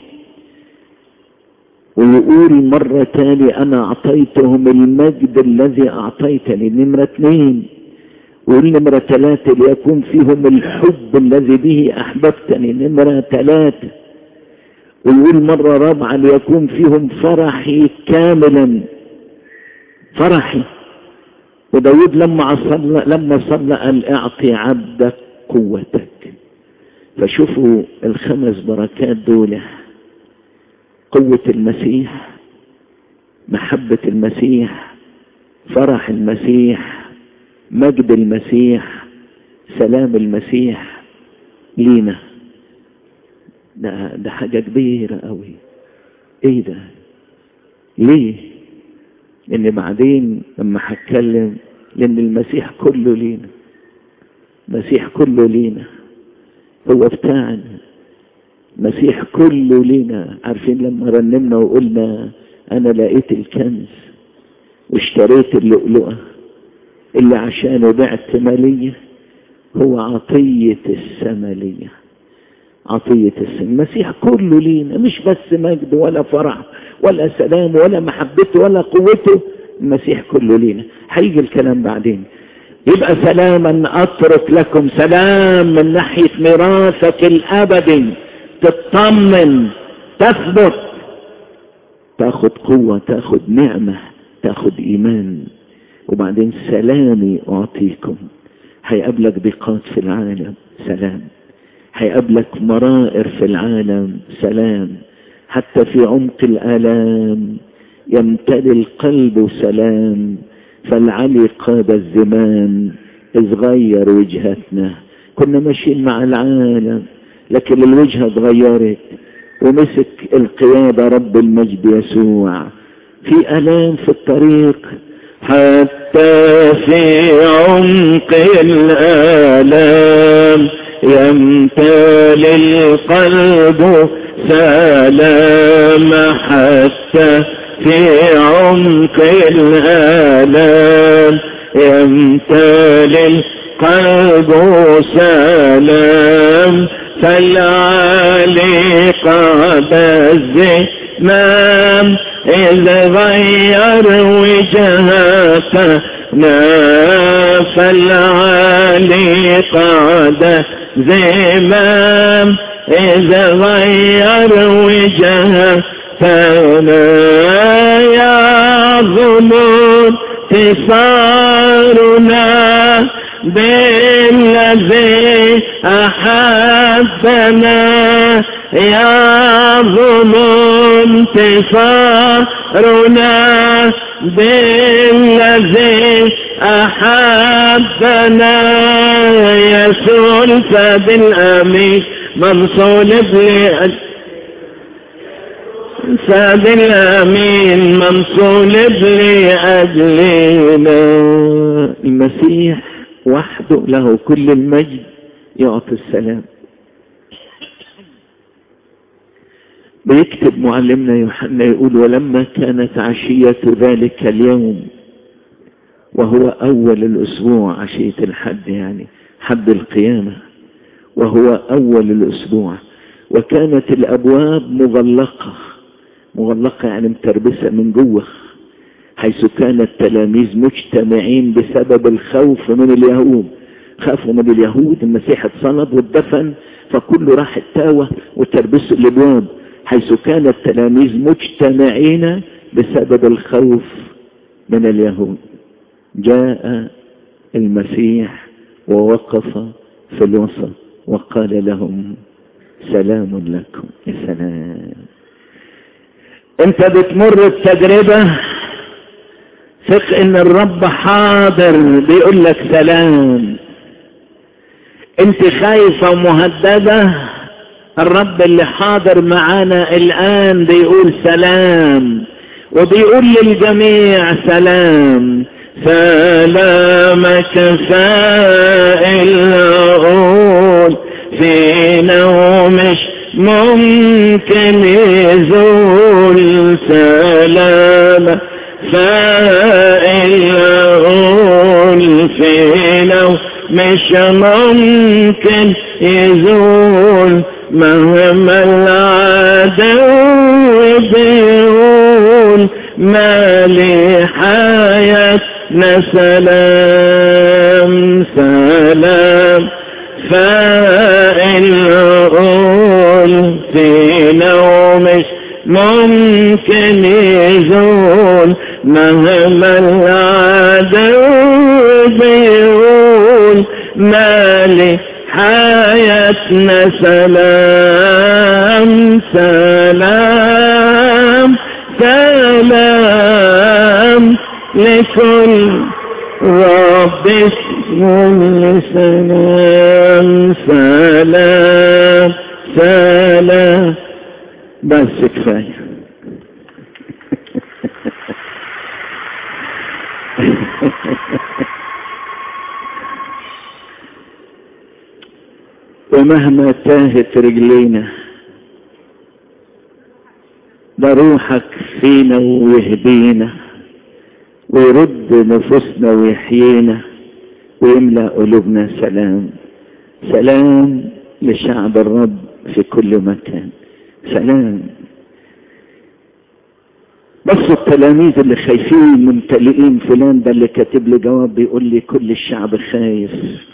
A: ويقول مرة تاني انا اعطيتهم المجد الذي اعطيتني نمرة اثنين ويقول نمرة ثلاثة ليكون فيهم الحب الذي به احببتني نمرة ثلاثة ويقول مرة رابعة ليكون فيهم فرحي كاملا فرحي وداود لما صلى لما صلى قال اعطي عبدك قوتك فشوفوا الخمس بركات دول قوة المسيح محبة المسيح فرح المسيح مجد المسيح سلام المسيح لينا ده ده حاجة كبيرة قوي ايه ده ليه ان بعدين لما هتكلم لان المسيح كله لينا المسيح كله لينا هو بتاعنا المسيح كله لينا عارفين لما رنمنا وقلنا انا لقيت الكنز واشتريت اللؤلؤة اللي عشانه بعت مالية هو عطية السمالية عطية السماء المسيح كله لينا مش بس مجد ولا فرح ولا سلام ولا محبته ولا قوته المسيح كله لينا هيجي الكلام بعدين يبقى سلاما اترك لكم سلام من ناحية ميراثك الابدي تطمن تثبت تاخد قوة تاخد نعمة تاخد ايمان وبعدين سلامي اعطيكم هيقابلك ضيقات في العالم سلام هيقابلك مرائر في العالم سلام حتى في عمق الآلام يمتلي القلب سلام فالعلي قاد الزمان إذ غير وجهتنا كنا ماشيين مع العالم لكن الوجهة اتغيرت ومسك القيادة رب المجد يسوع في ألام في الطريق حتى في عمق الآلام يمتلي القلب سلام حتى في عمق الآلام يمتلي القلب سلام فالعالي قاد الزمام إذا غير وجهتنا فالعالي قاد زمام إذا غير وجهتنا يا ظنون تصارنا بالذي أحبنا يا ظلم تصارنا بالذي أحبنا يسوع الفاد الأمين منصول بلي فاد الأمين منصول لأجلنا المسيح وحده له كل المجد يعطي السلام بيكتب معلمنا يوحنا يقول ولما كانت عشية ذلك اليوم وهو أول الأسبوع عشية الحد يعني حد القيامة وهو أول الأسبوع وكانت الأبواب مغلقة مغلقة يعني متربسة من جوه حيث كان التلاميذ مجتمعين بسبب الخوف من اليهود خافوا من اليهود المسيح اتصلب واتدفن فكله راح التاوة وتربسوا الابواب حيث كان التلاميذ مجتمعين بسبب الخوف من اليهود جاء المسيح ووقف في الوسط وقال لهم سلام لكم يا سلام انت بتمر بتجربة ثق ان الرب حاضر بيقول لك سلام انت خايفة ومهددة الرب اللي حاضر معانا الان بيقول سلام وبيقول للجميع سلام سلامك سائل أقول فينا ومش ممكن يزول سلامك سائل أقول فينا مش ممكن يزول مهما العدو بيقول ما لي حياتنا سلام سلام فإن أقول فينا ومش ممكن يزول مهما العدو بيقول ما لي حياتنا سلام سلام سلام لكل رب اسم سلام سلام سلام بس كفايه ومهما تاهت رجلينا ده روحك فينا ويهدينا ويرد نفوسنا ويحيينا ويملأ قلوبنا سلام سلام لشعب الرب في كل مكان سلام بس التلاميذ اللي خايفين ممتلئين فلان ده اللي كاتب لي جواب بيقول لي كل الشعب خايف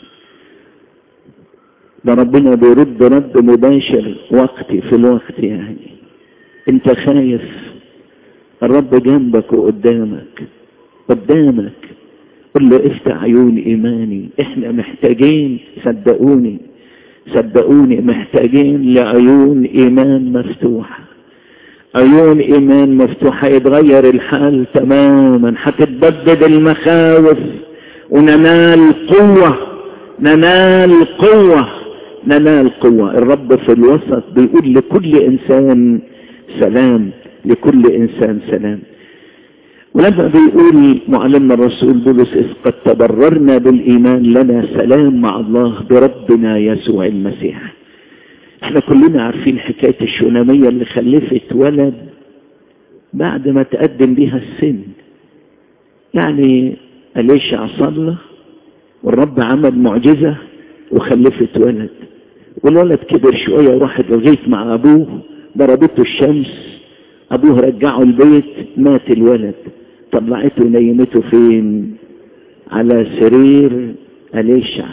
A: ده ربنا بيرد رد مباشر وقتي في الوقت يعني انت خايف الرب جنبك وقدامك قدامك قل له افتح عيون ايماني احنا محتاجين صدقوني صدقوني محتاجين لعيون ايمان مفتوحة عيون ايمان مفتوحة يتغير الحال تماما هتتبدد المخاوف وننال قوة ننال قوة ننال قوة الرب في الوسط بيقول لكل انسان سلام لكل انسان سلام ولما بيقول معلمنا الرسول بولس إذ قد تبررنا بالإيمان لنا سلام مع الله بربنا يسوع المسيح احنا كلنا عارفين حكاية الشونامية اللي خلفت ولد بعد ما تقدم بيها السن يعني أليشع صلى والرب عمل معجزة وخلفت ولد والولد كبر شوية وراحت لغاية مع أبوه ضربته الشمس أبوه رجعه البيت مات الولد طلعته ونيمته فين على سرير أليشع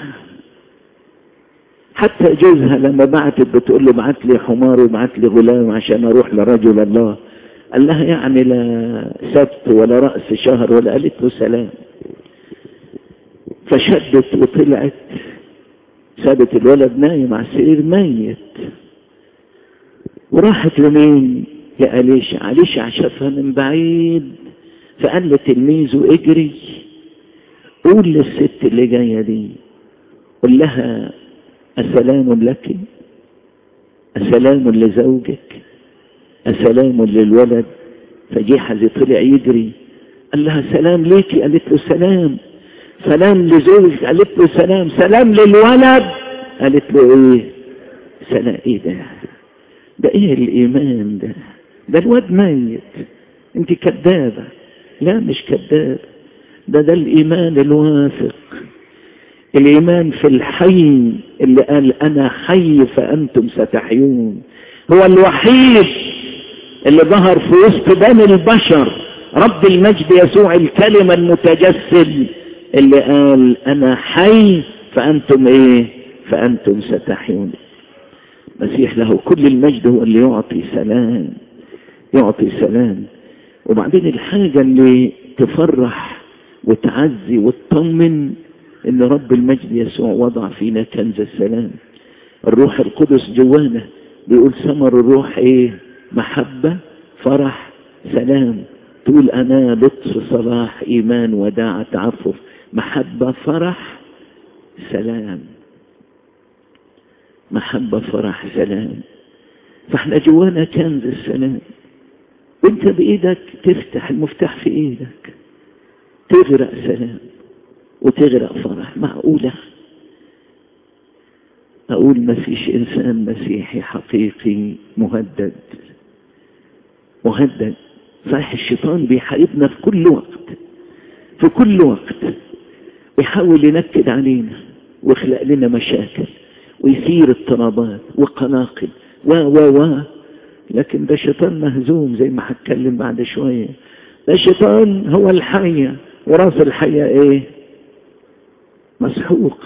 A: حتى جوزها لما بعتت بتقول له بعت لي حمار وبعت لي غلام عشان اروح لرجل الله قال لها يعني لا سبت ولا رأس شهر ولا قالت له سلام فشدت وطلعت سابت الولد نايم على السرير ميت وراحت لمين يا أليشع أليشع شافها من بعيد فقال لتلميذه اجري قول للست اللي جاية دي قل لها السلام لك السلام لزوجك السلام للولد فجحز طلع يجري قال لها سلام ليكي قالت له سلام سلام لزوجك قالت له سلام سلام للولد قالت له ايه سلام ايه ده ده ايه الايمان ده ده الواد ميت انت كذابة لا مش كذاب ده ده الايمان الواثق الايمان في الحي اللي قال انا حي فانتم ستحيون هو الوحيد اللي ظهر في وسط بني البشر رب المجد يسوع الكلمة المتجسد اللي قال انا حي فانتم ايه فانتم ستحيون مسيح له كل المجد هو اللي يعطي سلام يعطي سلام وبعدين الحاجة اللي تفرح وتعزي وتطمن ان رب المجد يسوع وضع فينا كنز السلام الروح القدس جوانا بيقول ثمر الروح ايه محبة فرح سلام تقول انا لطف صلاح ايمان وداعة تعفف محبة فرح سلام محبة فرح سلام فاحنا جوانا كنز السلام وانت بايدك تفتح المفتاح في ايدك تغرق سلام وتغرق فرح معقولة اقول ما فيش انسان مسيحي حقيقي مهدد مهدد صحيح الشيطان بيحاربنا في كل وقت في كل وقت يحاول ينكد علينا ويخلق لنا مشاكل ويثير اضطرابات وقناقل و و و لكن ده شيطان مهزوم زي ما هتكلم بعد شوية ده شيطان هو الحية وراس الحية ايه مسحوق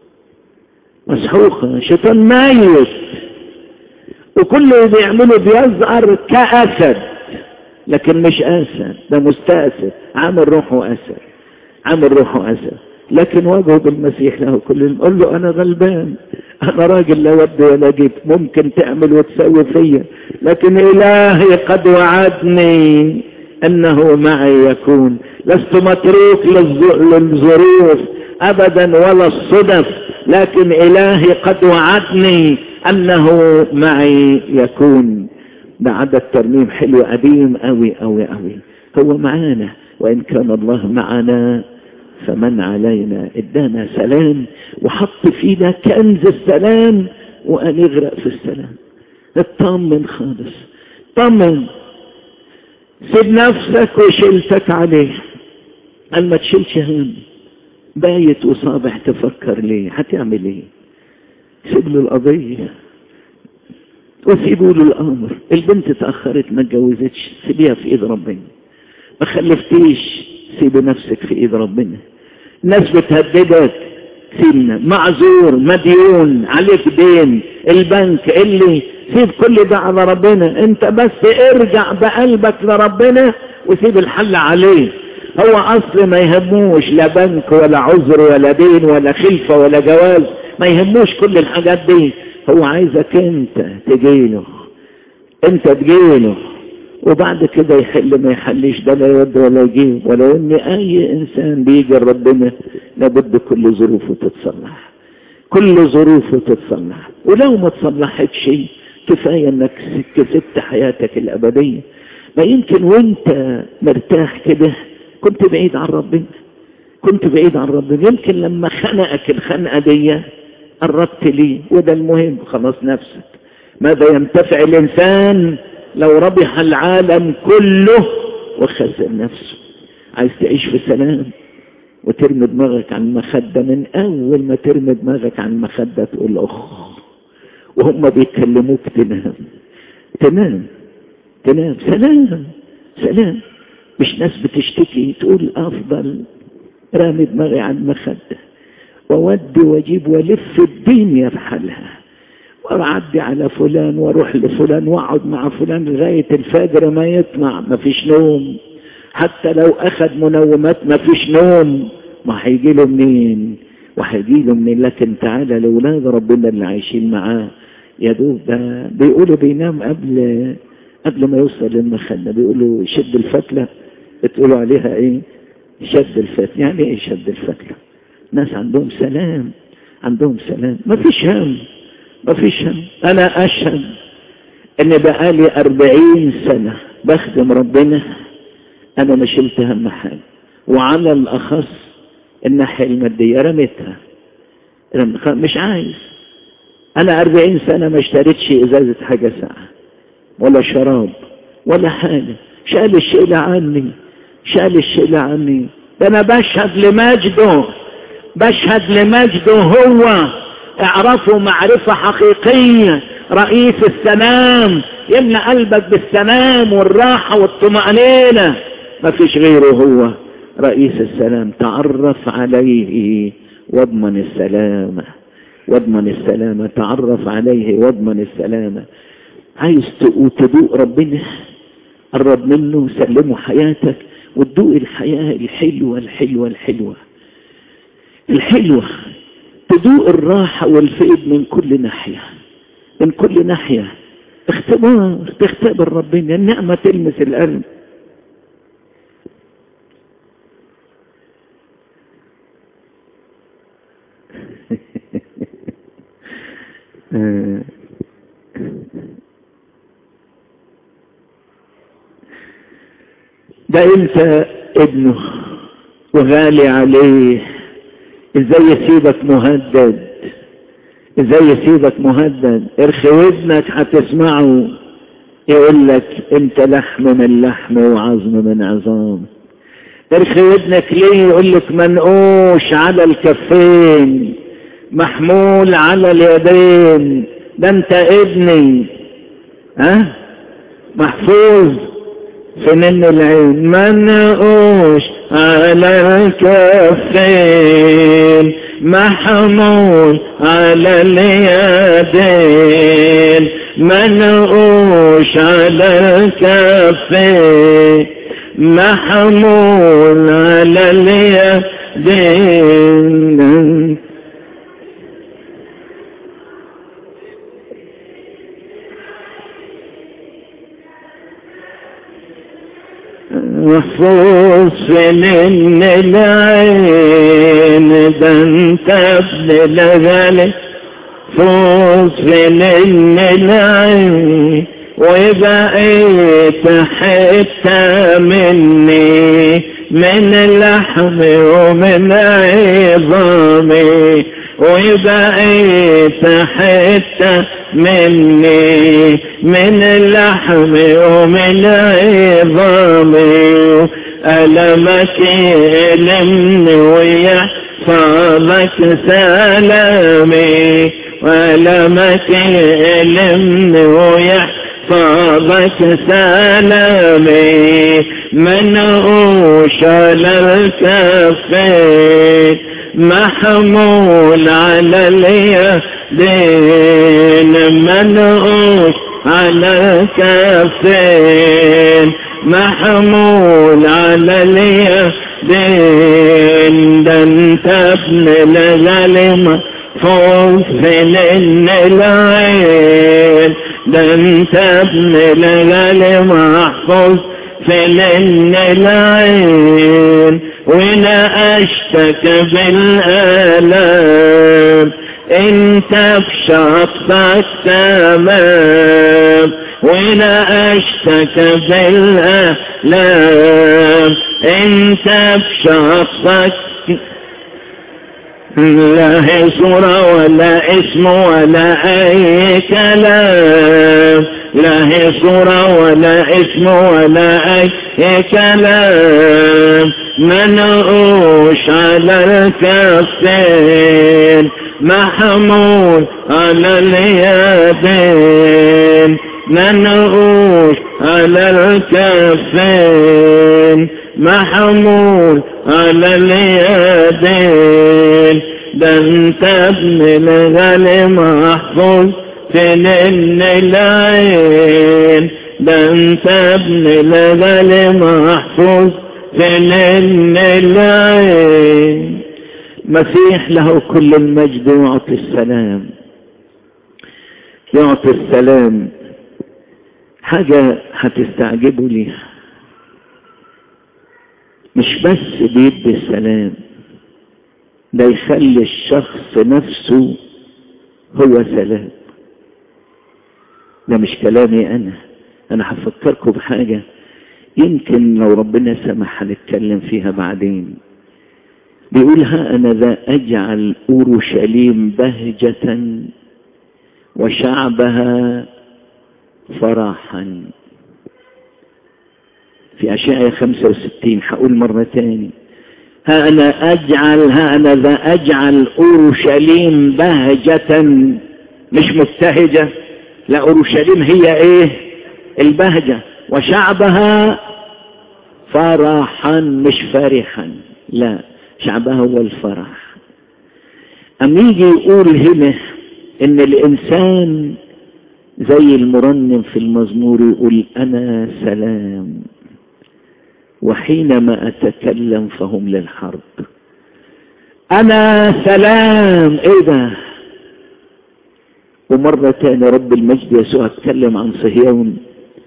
A: مسحوقة شيطان ميت وكل اللي بيعمله بيظهر كأسد لكن مش أسد ده مستأسد عامل روحه أسد عامل روحه أسد لكن وجهه بالمسيح له كل قول له أنا غلبان أنا راجل لا ود ولا جيت ممكن تعمل وتسوي فيا لكن إلهي قد وعدني أنه معي يكون لست متروك للظروف أبدا ولا الصدف لكن إلهي قد وعدني أنه معي يكون ده عدد ترميم حلو قديم قوي قوي قوي هو معانا وإن كان الله معنا فمن علينا ادانا سلام وحط فينا كنز السلام وقال يغرق في السلام اطمن خالص طمن سيب نفسك وشيلتك عليه قال ما تشيلش هم بايت وصابح تفكر ليه هتعمل ايه سيب له القضية وسيبوا له الامر البنت اتأخرت ما اتجوزتش سيبيها في ايد ربنا ما خلفتيش سيب نفسك في ايد ربنا الناس بتهددك سيبنا معذور مديون عليك دين البنك اللي سيب كل ده على ربنا انت بس ارجع بقلبك لربنا وسيب الحل عليه هو اصل ما يهموش لا بنك ولا عذر ولا دين ولا خلفة ولا جواز ما يهموش كل الحاجات دي هو عايزك انت تجيله انت تجيله وبعد كده يحل ما يحلش ده لا يود ولا يجيب ولو ان اي انسان بيجي ربنا لابد كل ظروفه تتصلح كل ظروفه تتصلح ولو ما تصلحتش كفاية انك كسبت حياتك الابدية ما يمكن وانت مرتاح كده كنت بعيد عن ربنا كنت بعيد عن ربنا يمكن لما خنقك الخنقة دي قربت ليه وده المهم خلاص نفسك ماذا ينتفع الانسان لو ربح العالم كله وخسر نفسه عايز تعيش في سلام وترمي دماغك عن المخدة من أول ما ترمي دماغك عن المخدة تقول أخ وهم بيكلموك تنام تنام تنام سلام سلام مش ناس بتشتكي تقول أفضل رامي دماغي عن المخدة وودي واجيب والف الدنيا في حالها واعدي على فلان واروح لفلان واقعد مع فلان لغاية الفجر ما يطلع ما فيش نوم حتى لو اخذ منومات ما فيش نوم ما هيجي له منين وهيجي له منين لكن تعالى لاولاد ربنا اللي عايشين معاه يا دوب ده بيقولوا بينام قبل قبل ما يوصل للمخدة بيقولوا شد الفتلة بتقولوا عليها ايه شد الفتلة يعني ايه شد الفتلة ناس عندهم سلام عندهم سلام ما فيش هم ما فيش هم انا اشهد ان بقالي اربعين سنة بخدم ربنا انا ما شلت هم حاجة وعلى الاخص الناحية المادية رميتها مش عايز انا اربعين سنة ما اشتريتش ازازة حاجة ساعة ولا شراب ولا حاجة شال الشيلة عني شال الشيلة عني ده أنا بشهد لمجده بشهد لمجده هو اعرفوا معرفة حقيقية رئيس السلام يملأ قلبك بالسلام والراحة والطمأنينة ما فيش غيره هو رئيس السلام تعرف عليه واضمن السلامة واضمن السلامة تعرف عليه واضمن السلامة عايز تدوق ربنا قرب منه سلمه حياتك وتدوق الحياة الحلوة الحلوة الحلوة الحلوة تدوق الراحة والفيض من كل ناحية من كل ناحية اختبار تختبر ربنا النعمة تلمس القلب ده انت ابنه وغالي عليه ازاي يسيبك مهدد ازاي يسيبك مهدد ارخي ودنك هتسمعه يقول لك انت لحم من لحم وعظم من عظام ارخي ودنك ليه يقول لك منقوش على الكفين محمول على اليدين ده انت ابني ها محفوظ في من العين منقوش على الكفين محمول على اليدين منقوش على الكفين محمول على اليدين محفوظ في من العين ده انت ابن الغالي فوز في من العين وبقيت حتة مني من اللحم ومن عظامي وبقيت حتة مني من اللحم ومن عظامي ألمك يلمني ويحفظك سلامي وألمك يلمني ويحفظك سلامي منقوش على الكفين محمول على اليدين منقوش على الكفين محمول على اليدين ده انت ابن الغلمة فوق في العين ده انت ابن الغلمة محفوظ في العين وناقشتك بالآلام انت بشخصك تمام وناقشتك بالآلام انت بشخصك لا هي صورة ولا اسم ولا أي كلام لا هي صورة ولا اسم ولا أي كلام منقوش على الكفين محمول على اليدين منقوش على الكفين محمول على اليدين ده انت ابن الغالي محفوظ في العين ده انت ابن الغالي محفوظ في العين مسيح له كل المجد يعطي السلام يعطي السلام حاجة هتستعجبوا ليها مش بس بيدي السلام ده يخلي الشخص نفسه هو سلام ده مش كلامي انا انا هفكركم بحاجة يمكن لو ربنا سمح هنتكلم فيها بعدين بيقول ها انا ذا اجعل اورشليم بهجة وشعبها فرحا في أشعة 65 حقول مرة تاني ها أنا أجعل ها أنا ذا أجعل أورشليم بهجة مش مبتهجة لا أورشليم هي إيه البهجة وشعبها فرحا مش فرحا لا شعبها هو الفرح أم يجي يقول هنا إن الإنسان زي المرنم في المزمور يقول أنا سلام وحينما أتكلم فهم للحرب أنا سلام إيه ده ومرة تاني رب المجد يسوع اتكلم عن صهيون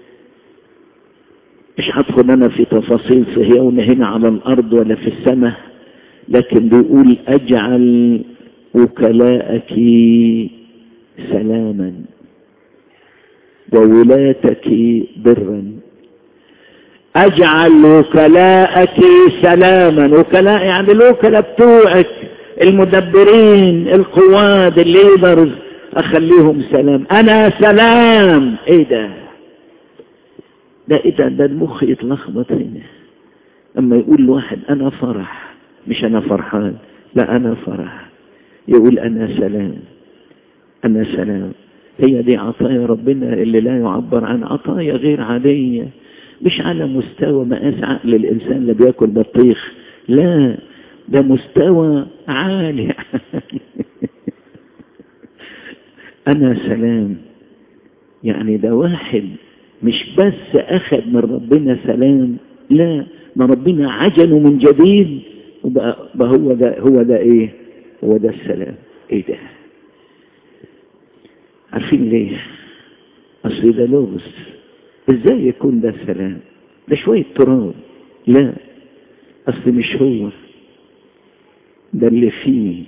A: مش هدخل أنا في تفاصيل صهيون هنا على الأرض ولا في السماء لكن بيقول أجعل وكلاءك سلاما وولاتك برا اجعل وكلاءك سلاما وكلاء يعني الوكلاء بتوعك المدبرين القواد الليدرز اخليهم سلام انا سلام ايه ده ده ايه ده ده المخ يتلخبط هنا اما يقول لواحد انا فرح مش انا فرحان لا انا فرح يقول انا سلام انا سلام هي دي عطايا ربنا اللي لا يعبر عن عطايا غير عادية مش على مستوى مقاس عقل الإنسان اللي بياكل بطيخ لا ده مستوى عالي أنا سلام يعني ده واحد مش بس أخذ من ربنا سلام لا ما ربنا عجنه من جديد وبقى هو ده هو ده ايه هو ده السلام ايه ده عارفين ليه اصل ده لغز ازاي يكون ده سلام ده شوية تراب لا اصل مش هو ده اللي فيه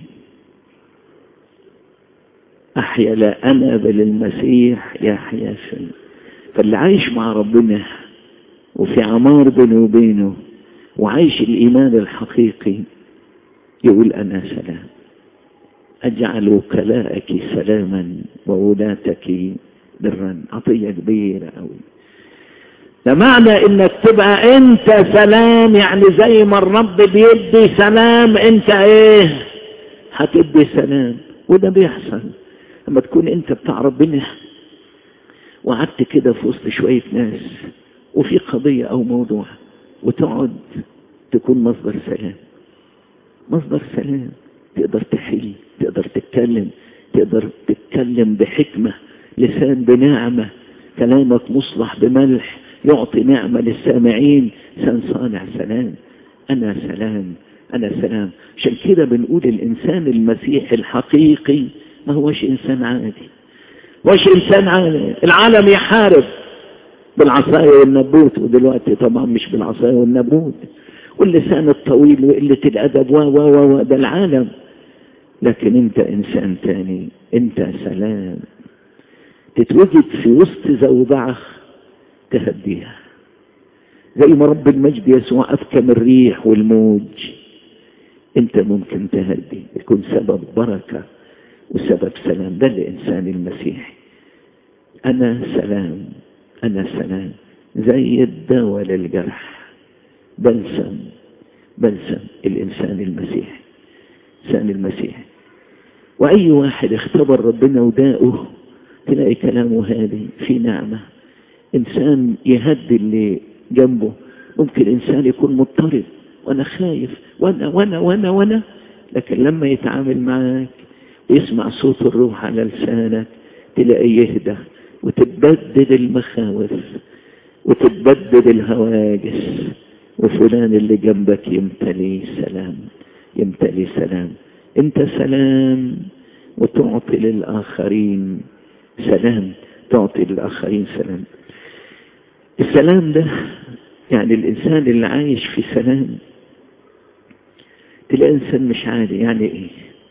A: احيا لا انا بل المسيح يحيا فيه فاللي عايش مع ربنا وفي عمار بينه وبينه وعايش الايمان الحقيقي يقول انا سلام أجعل وكلاءك سلاما وولاتك برا عطية كبيرة أوي ده معنى انك تبقى انت سلام يعني زي ما الرب بيدي سلام انت ايه هتدي سلام وده بيحصل لما تكون انت بتاع ربنا وقعدت كده في وسط شوية ناس وفي قضية او موضوع وتقعد تكون مصدر سلام مصدر سلام تقدر تحل تقدر تتكلم تقدر تتكلم بحكمة لسان بنعمة كلامك مصلح بملح يعطي نعمة للسامعين لسان صانع سلام أنا سلام أنا سلام عشان كده بنقول الإنسان المسيحي الحقيقي ما هوش إنسان عادي هوش إنسان عادي العالم يحارب بالعصاية والنبوت ودلوقتي طبعا مش بالعصاية والنبوت واللسان الطويل وقلة الأدب و و و ده العالم لكن انت انسان تاني انت سلام تتوجد في وسط زوبعة تهديها زي ما رب المجد يسوع أفكم الريح والموج انت ممكن تهدي يكون سبب بركة وسبب سلام ده الإنسان المسيحي أنا سلام أنا سلام زي الدواء للجرح بلسم بلسم الإنسان المسيحي إنسان المسيحي وأي واحد اختبر ربنا وداءه تلاقي كلامه هادي في نعمة إنسان يهدي اللي جنبه ممكن إنسان يكون مضطرب وأنا خايف وأنا وأنا وأنا وأنا لكن لما يتعامل معك ويسمع صوت الروح على لسانك تلاقيه يهدى وتتبدد المخاوف وتتبدد الهواجس وفلان اللي جنبك يمتلي سلام يمتلي سلام انت سلام وتعطي للآخرين سلام تعطي للآخرين سلام السلام ده يعني الإنسان اللي عايش في سلام تلاقي إنسان مش عادي يعني إيه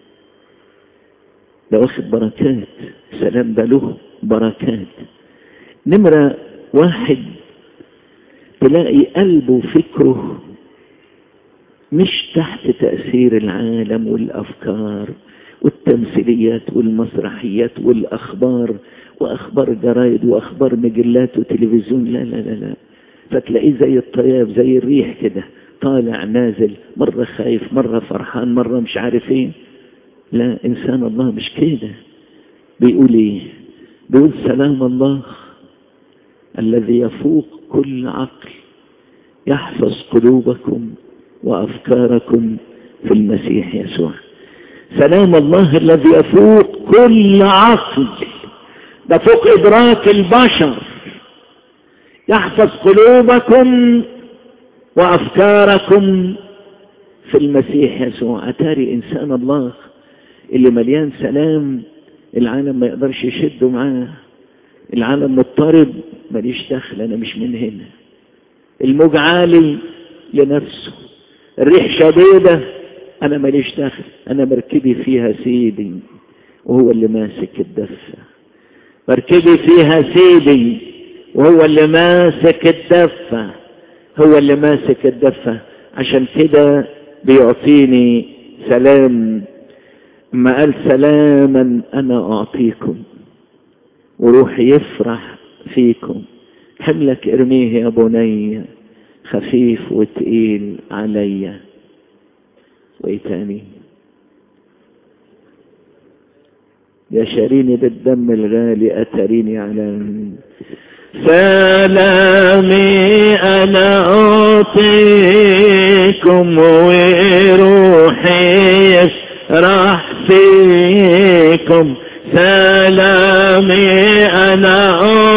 A: ده واخد بركات سلام ده له بركات نمرة واحد تلاقي قلبه وفكره مش تحت تأثير العالم والأفكار والتمثيليات والمسرحيات والأخبار وأخبار جرايد وأخبار مجلات وتلفزيون لا لا لا لا فتلاقيه زي الطياب زي الريح كده طالع نازل مرة خايف مرة فرحان مرة مش عارف ايه لا إنسان الله مش كده بيقول ايه بيقول سلام الله الذي يفوق كل عقل يحفظ قلوبكم وأفكاركم في المسيح يسوع سلام الله الذي يفوق كل عقل ده فوق إدراك البشر يحفظ قلوبكم وأفكاركم في المسيح يسوع أتاري إنسان الله اللي مليان سلام العالم ما يقدرش يشده معاه العالم مضطرب ماليش دخل أنا مش من هنا الموج عالي لنفسه الريح شديدة أنا ماليش دخل أنا مركبي فيها سيدي وهو اللي ماسك الدفة مركبي فيها سيدي وهو اللي ماسك الدفة هو اللي ماسك الدفة عشان كده بيعطيني سلام ما قال سلاما أنا أعطيكم وروحي يفرح فيكم حملك ارميه يا بني خفيف وتقيل عليا وايه تاني يا شاريني بالدم الغالي أتريني على سلامي أنا أعطيكم وروحي يفرح فيكم سلامي أنا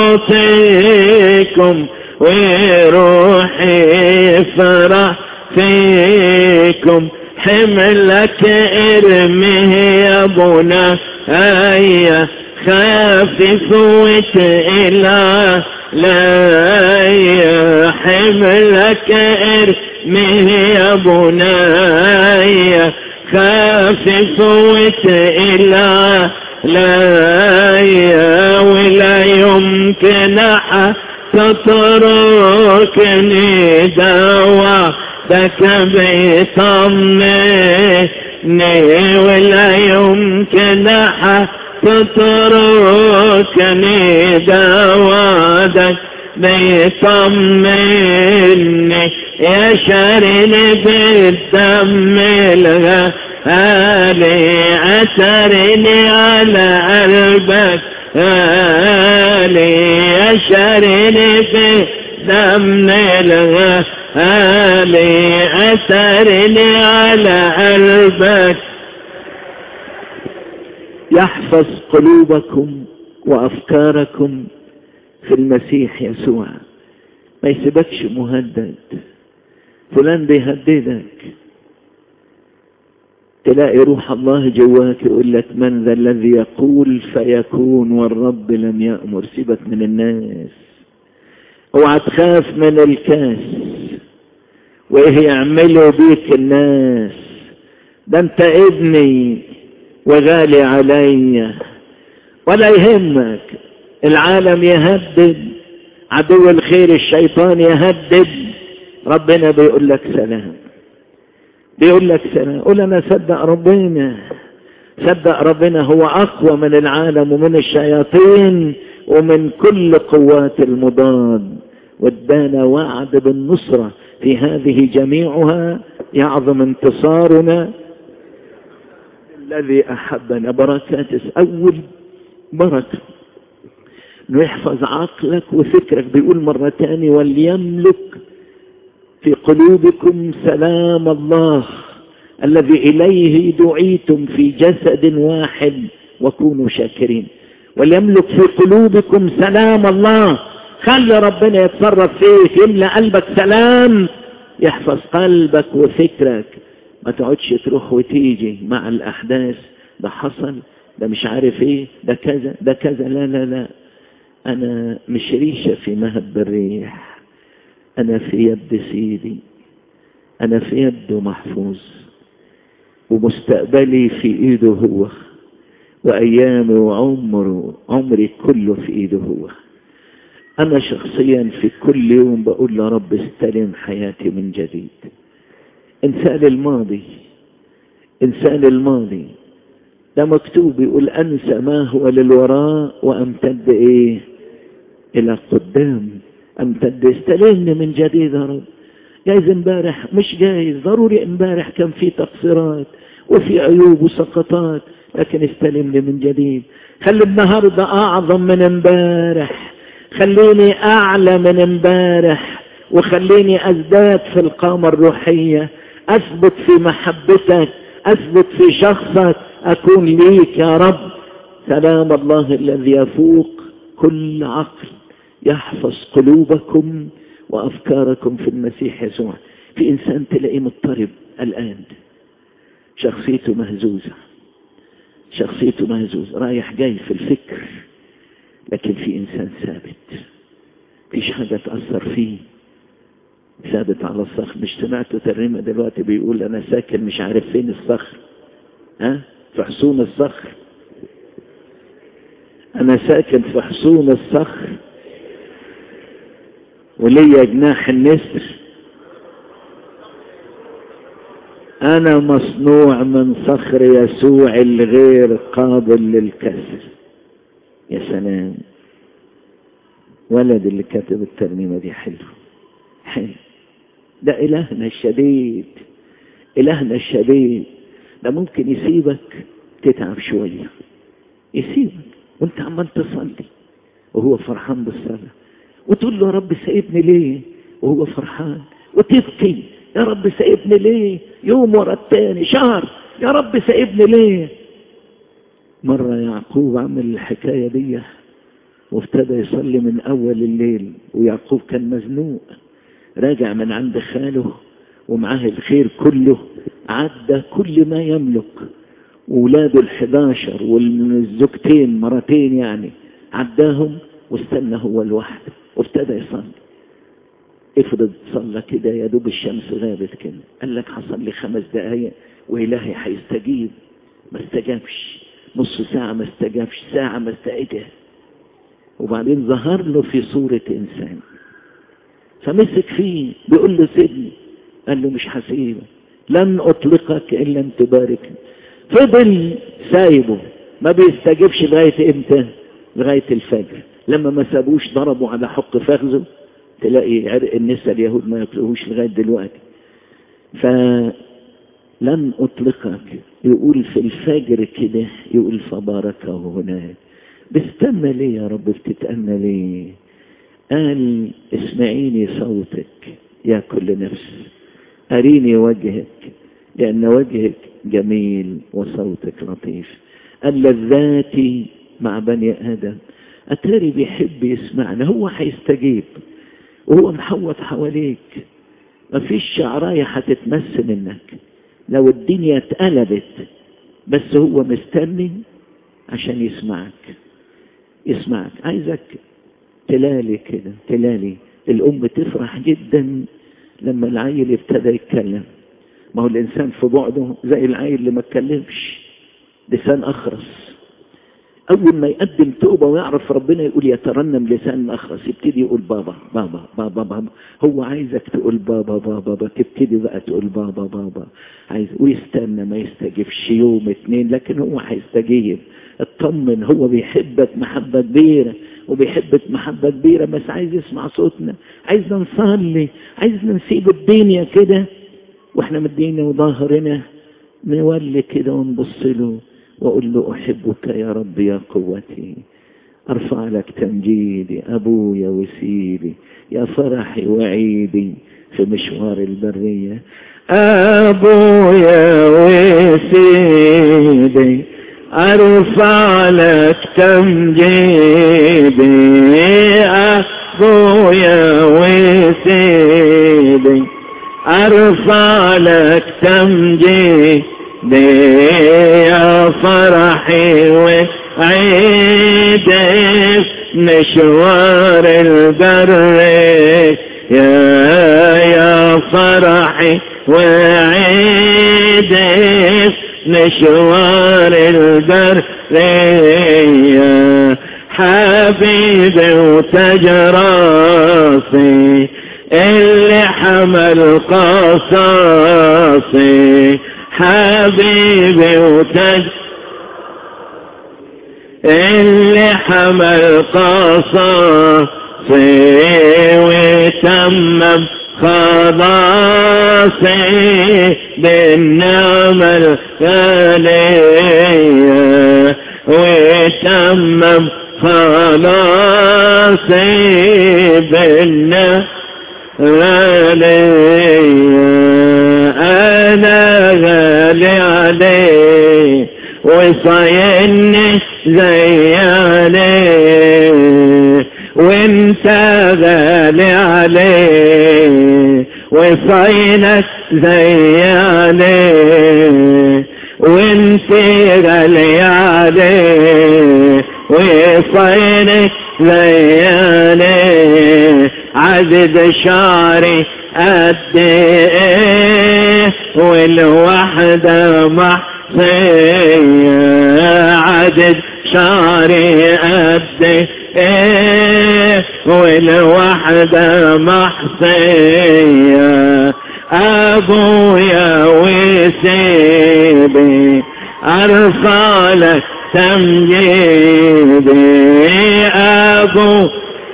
A: أعطيكم وروحي يفرح فيكم حملك ارميه يا بنا أي خافف وتقلا لا حملك ارميه يا بناي خافف وتقلا لا ولا يمكن تتركني دوا دك بيطمني ولا يمكن تتركني دوادك بيطمني يا شارني بالدم الغالي أثرني على قلبك غالي يا شارني بالدم الغالي أثرني على قلبك يحفظ قلوبكم وأفكاركم في المسيح يسوع ما يسيبكش مهدد فلان بيهددك تلاقي روح الله جواك يقول لك من ذا الذي يقول فيكون والرب لم يأمر سيبك من الناس اوعى تخاف من الكاس وايه يعملوا بيك الناس ده انت ابني وغالي علي ولا يهمك العالم يهدد عدو الخير الشيطان يهدد ربنا بيقول لك سلام بيقول لك سلام قول انا صدق ربنا صدق ربنا هو اقوى من العالم ومن الشياطين ومن كل قوات المضاد وادانا وعد بالنصرة في هذه جميعها يعظم انتصارنا الذي أحبنا بركات أول بركة انه يحفظ عقلك وفكرك بيقول مرة تاني وليملك في قلوبكم سلام الله الذي إليه دعيتم في جسد واحد وكونوا شاكرين وليملك في قلوبكم سلام الله خلي ربنا يتصرف فيك يملأ قلبك سلام يحفظ قلبك وفكرك ما تقعدش تروح وتيجي مع الأحداث ده حصل ده مش عارف ايه ده كذا ده كذا لا لا لا أنا مش ريشة في مهب الريح أنا في يد سيدي أنا في يده محفوظ ومستقبلي في إيده هو وأيامي وعمره عمري كله في إيده هو أنا شخصيا في كل يوم بقول يا رب استلم حياتي من جديد انسان الماضي انسان الماضي ده مكتوب يقول أنسى ما هو للوراء وأمتد إيه إلى قدام أمتد استلمني من جديد يا رب جايز امبارح مش جايز ضروري امبارح كان في تقصيرات وفي عيوب وسقطات لكن استلمني من جديد خلي النهاردة أعظم من امبارح خليني أعلى من امبارح وخليني أزداد في القامة الروحية أثبت في محبتك أثبت في شخصك أكون ليك يا رب سلام الله الذي يفوق كل عقل يحفظ قلوبكم وأفكاركم في المسيح يسوع في إنسان تلاقيه مضطرب الآن شخصيته مهزوزة شخصيته مهزوزة رايح جاي في الفكر لكن في إنسان ثابت فيش حاجة تأثر فيه ثابت على الصخر مش سمعت ترنيمة دلوقتي بيقول أنا ساكن مش عارف فين الصخر ها في حصون الصخر أنا ساكن في حصون الصخر وليا جناح النسر أنا مصنوع من صخر يسوع الغير قابل للكسر يا سلام ولد اللي كتب الترنيمة دي حلو حلو ده إلهنا الشديد إلهنا الشديد ده ممكن يسيبك تتعب شوية يسيبك وانت عمال تصلي وهو فرحان بالصلاة وتقول له يا رب سايبني ليه وهو فرحان وتبكي يا رب سايبني ليه يوم ورا التاني شهر يا رب سايبني ليه مرة يعقوب عمل الحكاية دي وابتدى يصلي من أول الليل ويعقوب كان مزنوق راجع من عند خاله ومعاه الخير كله عدى كل ما يملك وولاده الحداشر والزوجتين مرتين يعني عداهم واستنى هو لوحده وابتدى يصلي افرض صلى كده يا دوب الشمس غابت كده قال لك حصل لي خمس دقايق وإلهي هيستجيب ما استجابش نص ساعة ما استجابش ساعة ما استجابش وبعدين ظهر له في صورة إنسان فمسك فيه بيقول له سيبني قال له مش هسيبك لن أطلقك إلا أن تبارك فضل سايبه ما بيستجيبش لغاية إمتى لغاية الفجر لما ما سابوش ضربوا على حق فخذه تلاقي عرق النساء اليهود ما يطلقوش لغاية دلوقتي فلن أطلقك يقول في الفجر كده يقول فباركه هناك بستنى ليه يا رب بتتأنى ليه قال اسمعيني صوتك يا كل نفس أريني وجهك لأن وجهك جميل وصوتك لطيف اللذات مع بني آدم أتاري بيحب يسمعنا هو هيستجيب وهو محوط حواليك مفيش شعراية هتتمس منك لو الدنيا اتقلبت بس هو مستني عشان يسمعك يسمعك عايزك تلالي كده تلالي الأم تفرح جدا لما العيل ابتدى يتكلم ما هو الإنسان في بعده زي العيل اللي ما اتكلمش لسان أخرس أول ما يقدم توبة ويعرف ربنا يقول يترنم لسان أخرس يبتدي يقول بابا بابا بابا بابا هو عايزك تقول بابا بابا بابا تبتدي بقى تقول بابا بابا عايز ويستنى ما يستجيبش يوم اتنين لكن هو هيستجيب اطمن هو بيحبك محبة كبيرة وبيحبك محبة كبيرة بس عايز يسمع صوتنا عايزنا نصلي عايزنا نسيب الدنيا كده واحنا مدينا وظاهرنا نولي كده ونبص له واقول له احبك يا رب يا قوتي ارفع لك تمجيدي ابويا وسيلي يا فرحي وعيدي في مشوار البرية ابويا وسيدي ارفع لك تمجيدي ابويا وسيدي ارفع لك تمجيدي يا فرحي وعيدي مشوار البر يا يا فرحي وعيدي مشوار البر يا حبيبي وتجراسي اللي حمل قصاصي حبيبي وتج اللي حمل قصاصي وتمم خلاصي بالنعمة الغالية وتمم خلاصي بالنعمة الغالية أنا غالي عليه وصايني زي عليه وانت غالي عليه وصاينك زي عليه وانت غالي عليه وصاينك زي عليه عدد شعري قد ايه والوحدة محصية عدد شعري قد ايه والوحدة محصية ابويا وسيبي ارفع لك تمجيدي ابو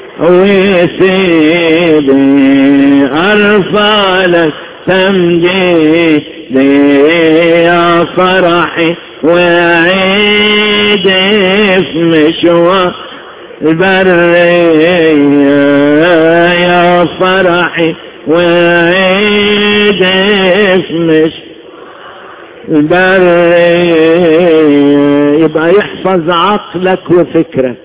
A: وسيدي ارفع لك تمجيدي يا فرحي وعيدي في مشوار البرية يا فرحي وعيدي في مشوار البرية يبقى يحفظ عقلك وفكرك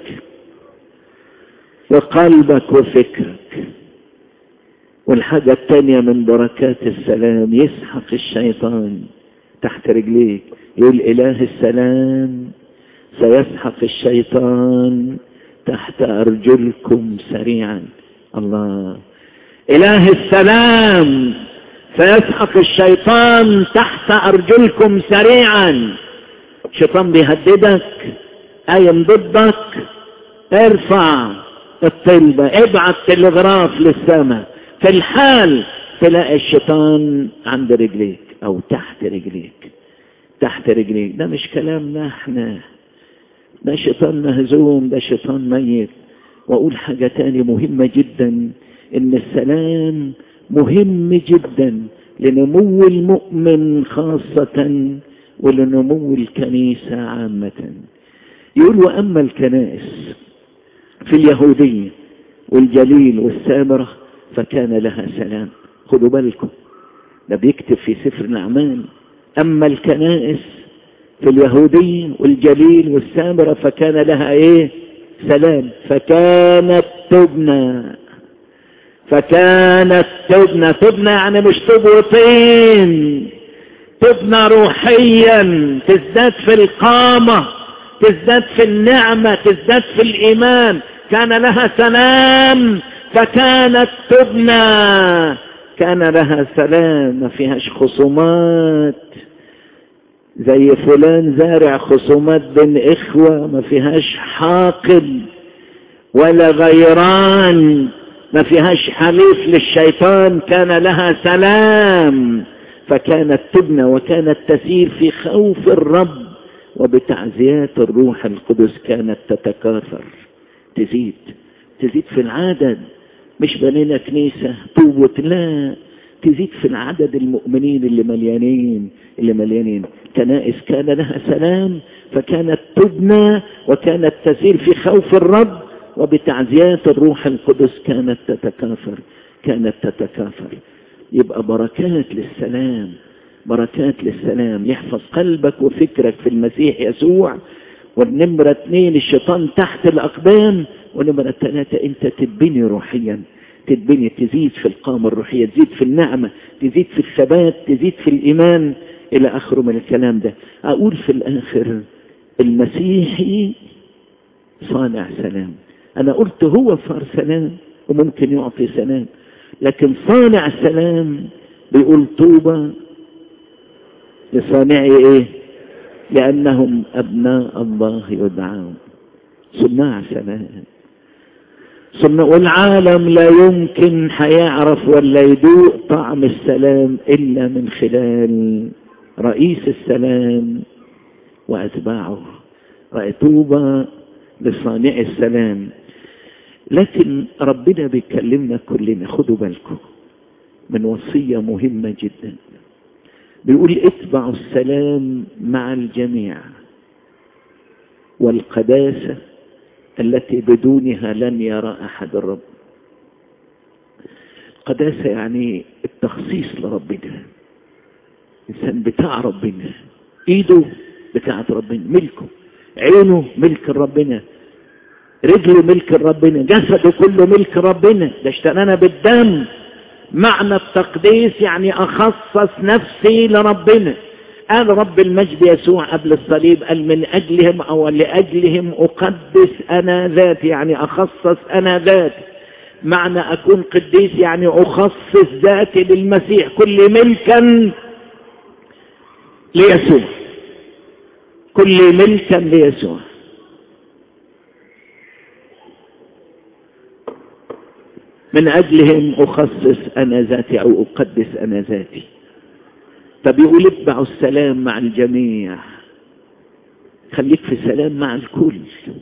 A: وقلبك وفكرك والحاجة التانية من بركات السلام يسحق الشيطان تحت رجليك يقول إله السلام سيسحق الشيطان تحت أرجلكم سريعا الله إله السلام سيسحق الشيطان تحت أرجلكم سريعا الشيطان بيهددك قايم ضدك ارفع الطلبة ابعت تلغراف للسماء في الحال تلاقي الشيطان عند رجليك او تحت رجليك تحت رجليك ده مش كلامنا احنا ده شيطان مهزوم ده شيطان ميت واقول حاجة تاني مهمة جدا ان السلام مهم جدا لنمو المؤمن خاصة ولنمو الكنيسة عامة يقول وأما الكنائس في اليهودية والجليل والسامرة فكان لها سلام خدوا بالكم ده بيكتب في سفر الأعمال أما الكنائس في اليهودية والجليل والسامرة فكان لها ايه سلام فكانت تبنى فكانت تبنى تبنى يعني مش تبوطين تبنى روحيا تزداد في القامة تزداد في النعمة تزداد في الإيمان كان لها سلام فكانت تبنى كان لها سلام ما فيهاش خصومات زي فلان زارع خصومات بين إخوة ما فيهاش حاقد ولا غيران ما فيهاش حليف للشيطان كان لها سلام فكانت تبنى وكانت تسير في خوف الرب وبتعزيات الروح القدس كانت تتكاثر تزيد تزيد في العدد مش بنينا كنيسة طوبة لا تزيد في العدد المؤمنين اللي مليانين اللي مليانين كنائس كان لها سلام فكانت تبنى وكانت تسير في خوف الرب وبتعزيات الروح القدس كانت تتكاثر كانت تتكاثر يبقى بركات للسلام بركات للسلام يحفظ قلبك وفكرك في المسيح يسوع والنمرة اثنين الشيطان تحت الأقدام ونمرة ثلاثة أنت تتبني روحيا تتبني تزيد في القامة الروحية تزيد في النعمة تزيد في الثبات تزيد في الإيمان إلى آخره من الكلام ده أقول في الآخر المسيحي صانع سلام أنا قلت هو صار سلام وممكن يعطي سلام لكن صانع سلام بيقول طوبى لصانعي ايه لأنهم أبناء الله يدعون صناع سلام صناع والعالم لا يمكن حيعرف ولا يدوق طعم السلام إلا من خلال رئيس السلام وأتباعه طوبى لصانع السلام لكن ربنا بيكلمنا كلنا خدوا بالكم من وصية مهمة جدا بيقول اتبعوا السلام مع الجميع والقداسة التي بدونها لن يرى أحد الرب القداسة يعني التخصيص لربنا إنسان بتاع ربنا إيده بتاعت ربنا ملكه عينه ملك ربنا رجله ملك ربنا جسده كله ملك ربنا ده اشترانا بالدم معنى التقديس يعني أخصص نفسي لربنا قال رب المجد يسوع قبل الصليب قال من أجلهم أو لأجلهم أقدس أنا ذاتي يعني أخصص أنا ذاتي معنى أكون قديس يعني أخصص ذاتي للمسيح كل ملكا ليسوع كل ملكا ليسوع من أجلهم أخصص أنا ذاتي أو أقدس أنا ذاتي فبيقول اتبعوا السلام مع الجميع خليك في سلام مع الكل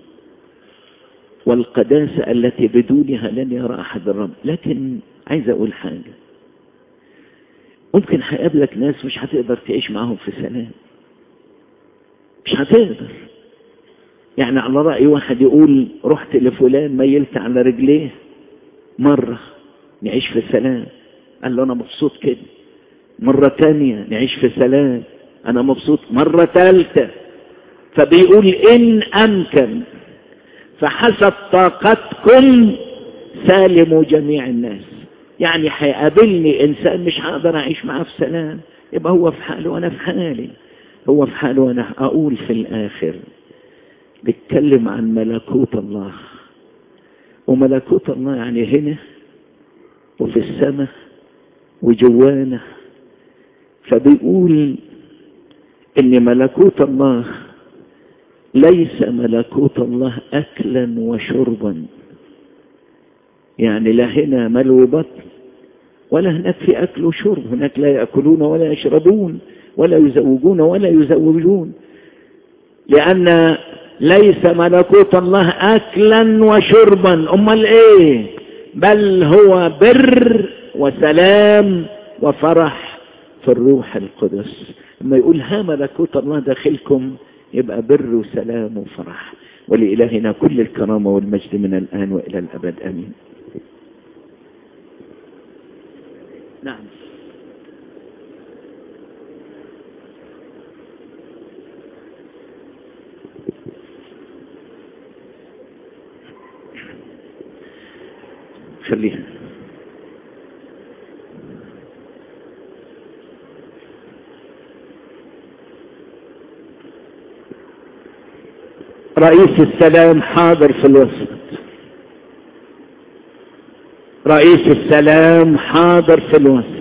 A: والقداسة التي بدونها لن يرى أحد الرب لكن عايز أقول حاجة ممكن هيقابلك ناس مش هتقدر تعيش معاهم في سلام مش هتقدر يعني على رأي واحد يقول رحت لفلان ميلت على رجليه مرة نعيش في سلام قال له أنا مبسوط كده مرة تانية نعيش في سلام أنا مبسوط مرة ثالثة فبيقول إن أمكن فحسب طاقتكم سالموا جميع الناس يعني هيقابلني إنسان مش هقدر أعيش معاه في سلام يبقى هو في حاله وأنا في حالي هو في حاله وأنا أقول في الآخر بيتكلم عن ملكوت الله وملكوت الله يعني هنا وفي السماء وجوانا فبيقول ان ملكوت الله ليس ملكوت الله اكلا وشربا يعني لا هنا ملو بطن ولا هناك في اكل وشرب هناك لا ياكلون ولا يشربون ولا يزوجون ولا يزوجون لان ليس ملكوت الله اكلا وشربا امال ايه بل هو بر وسلام وفرح في الروح القدس لما يقول ها ملكوت الله داخلكم يبقى بر وسلام وفرح ولإلهنا كل الكرامة والمجد من الآن وإلى الأبد آمين نعم خليها رئيس السلام حاضر في الوسط رئيس السلام حاضر في الوسط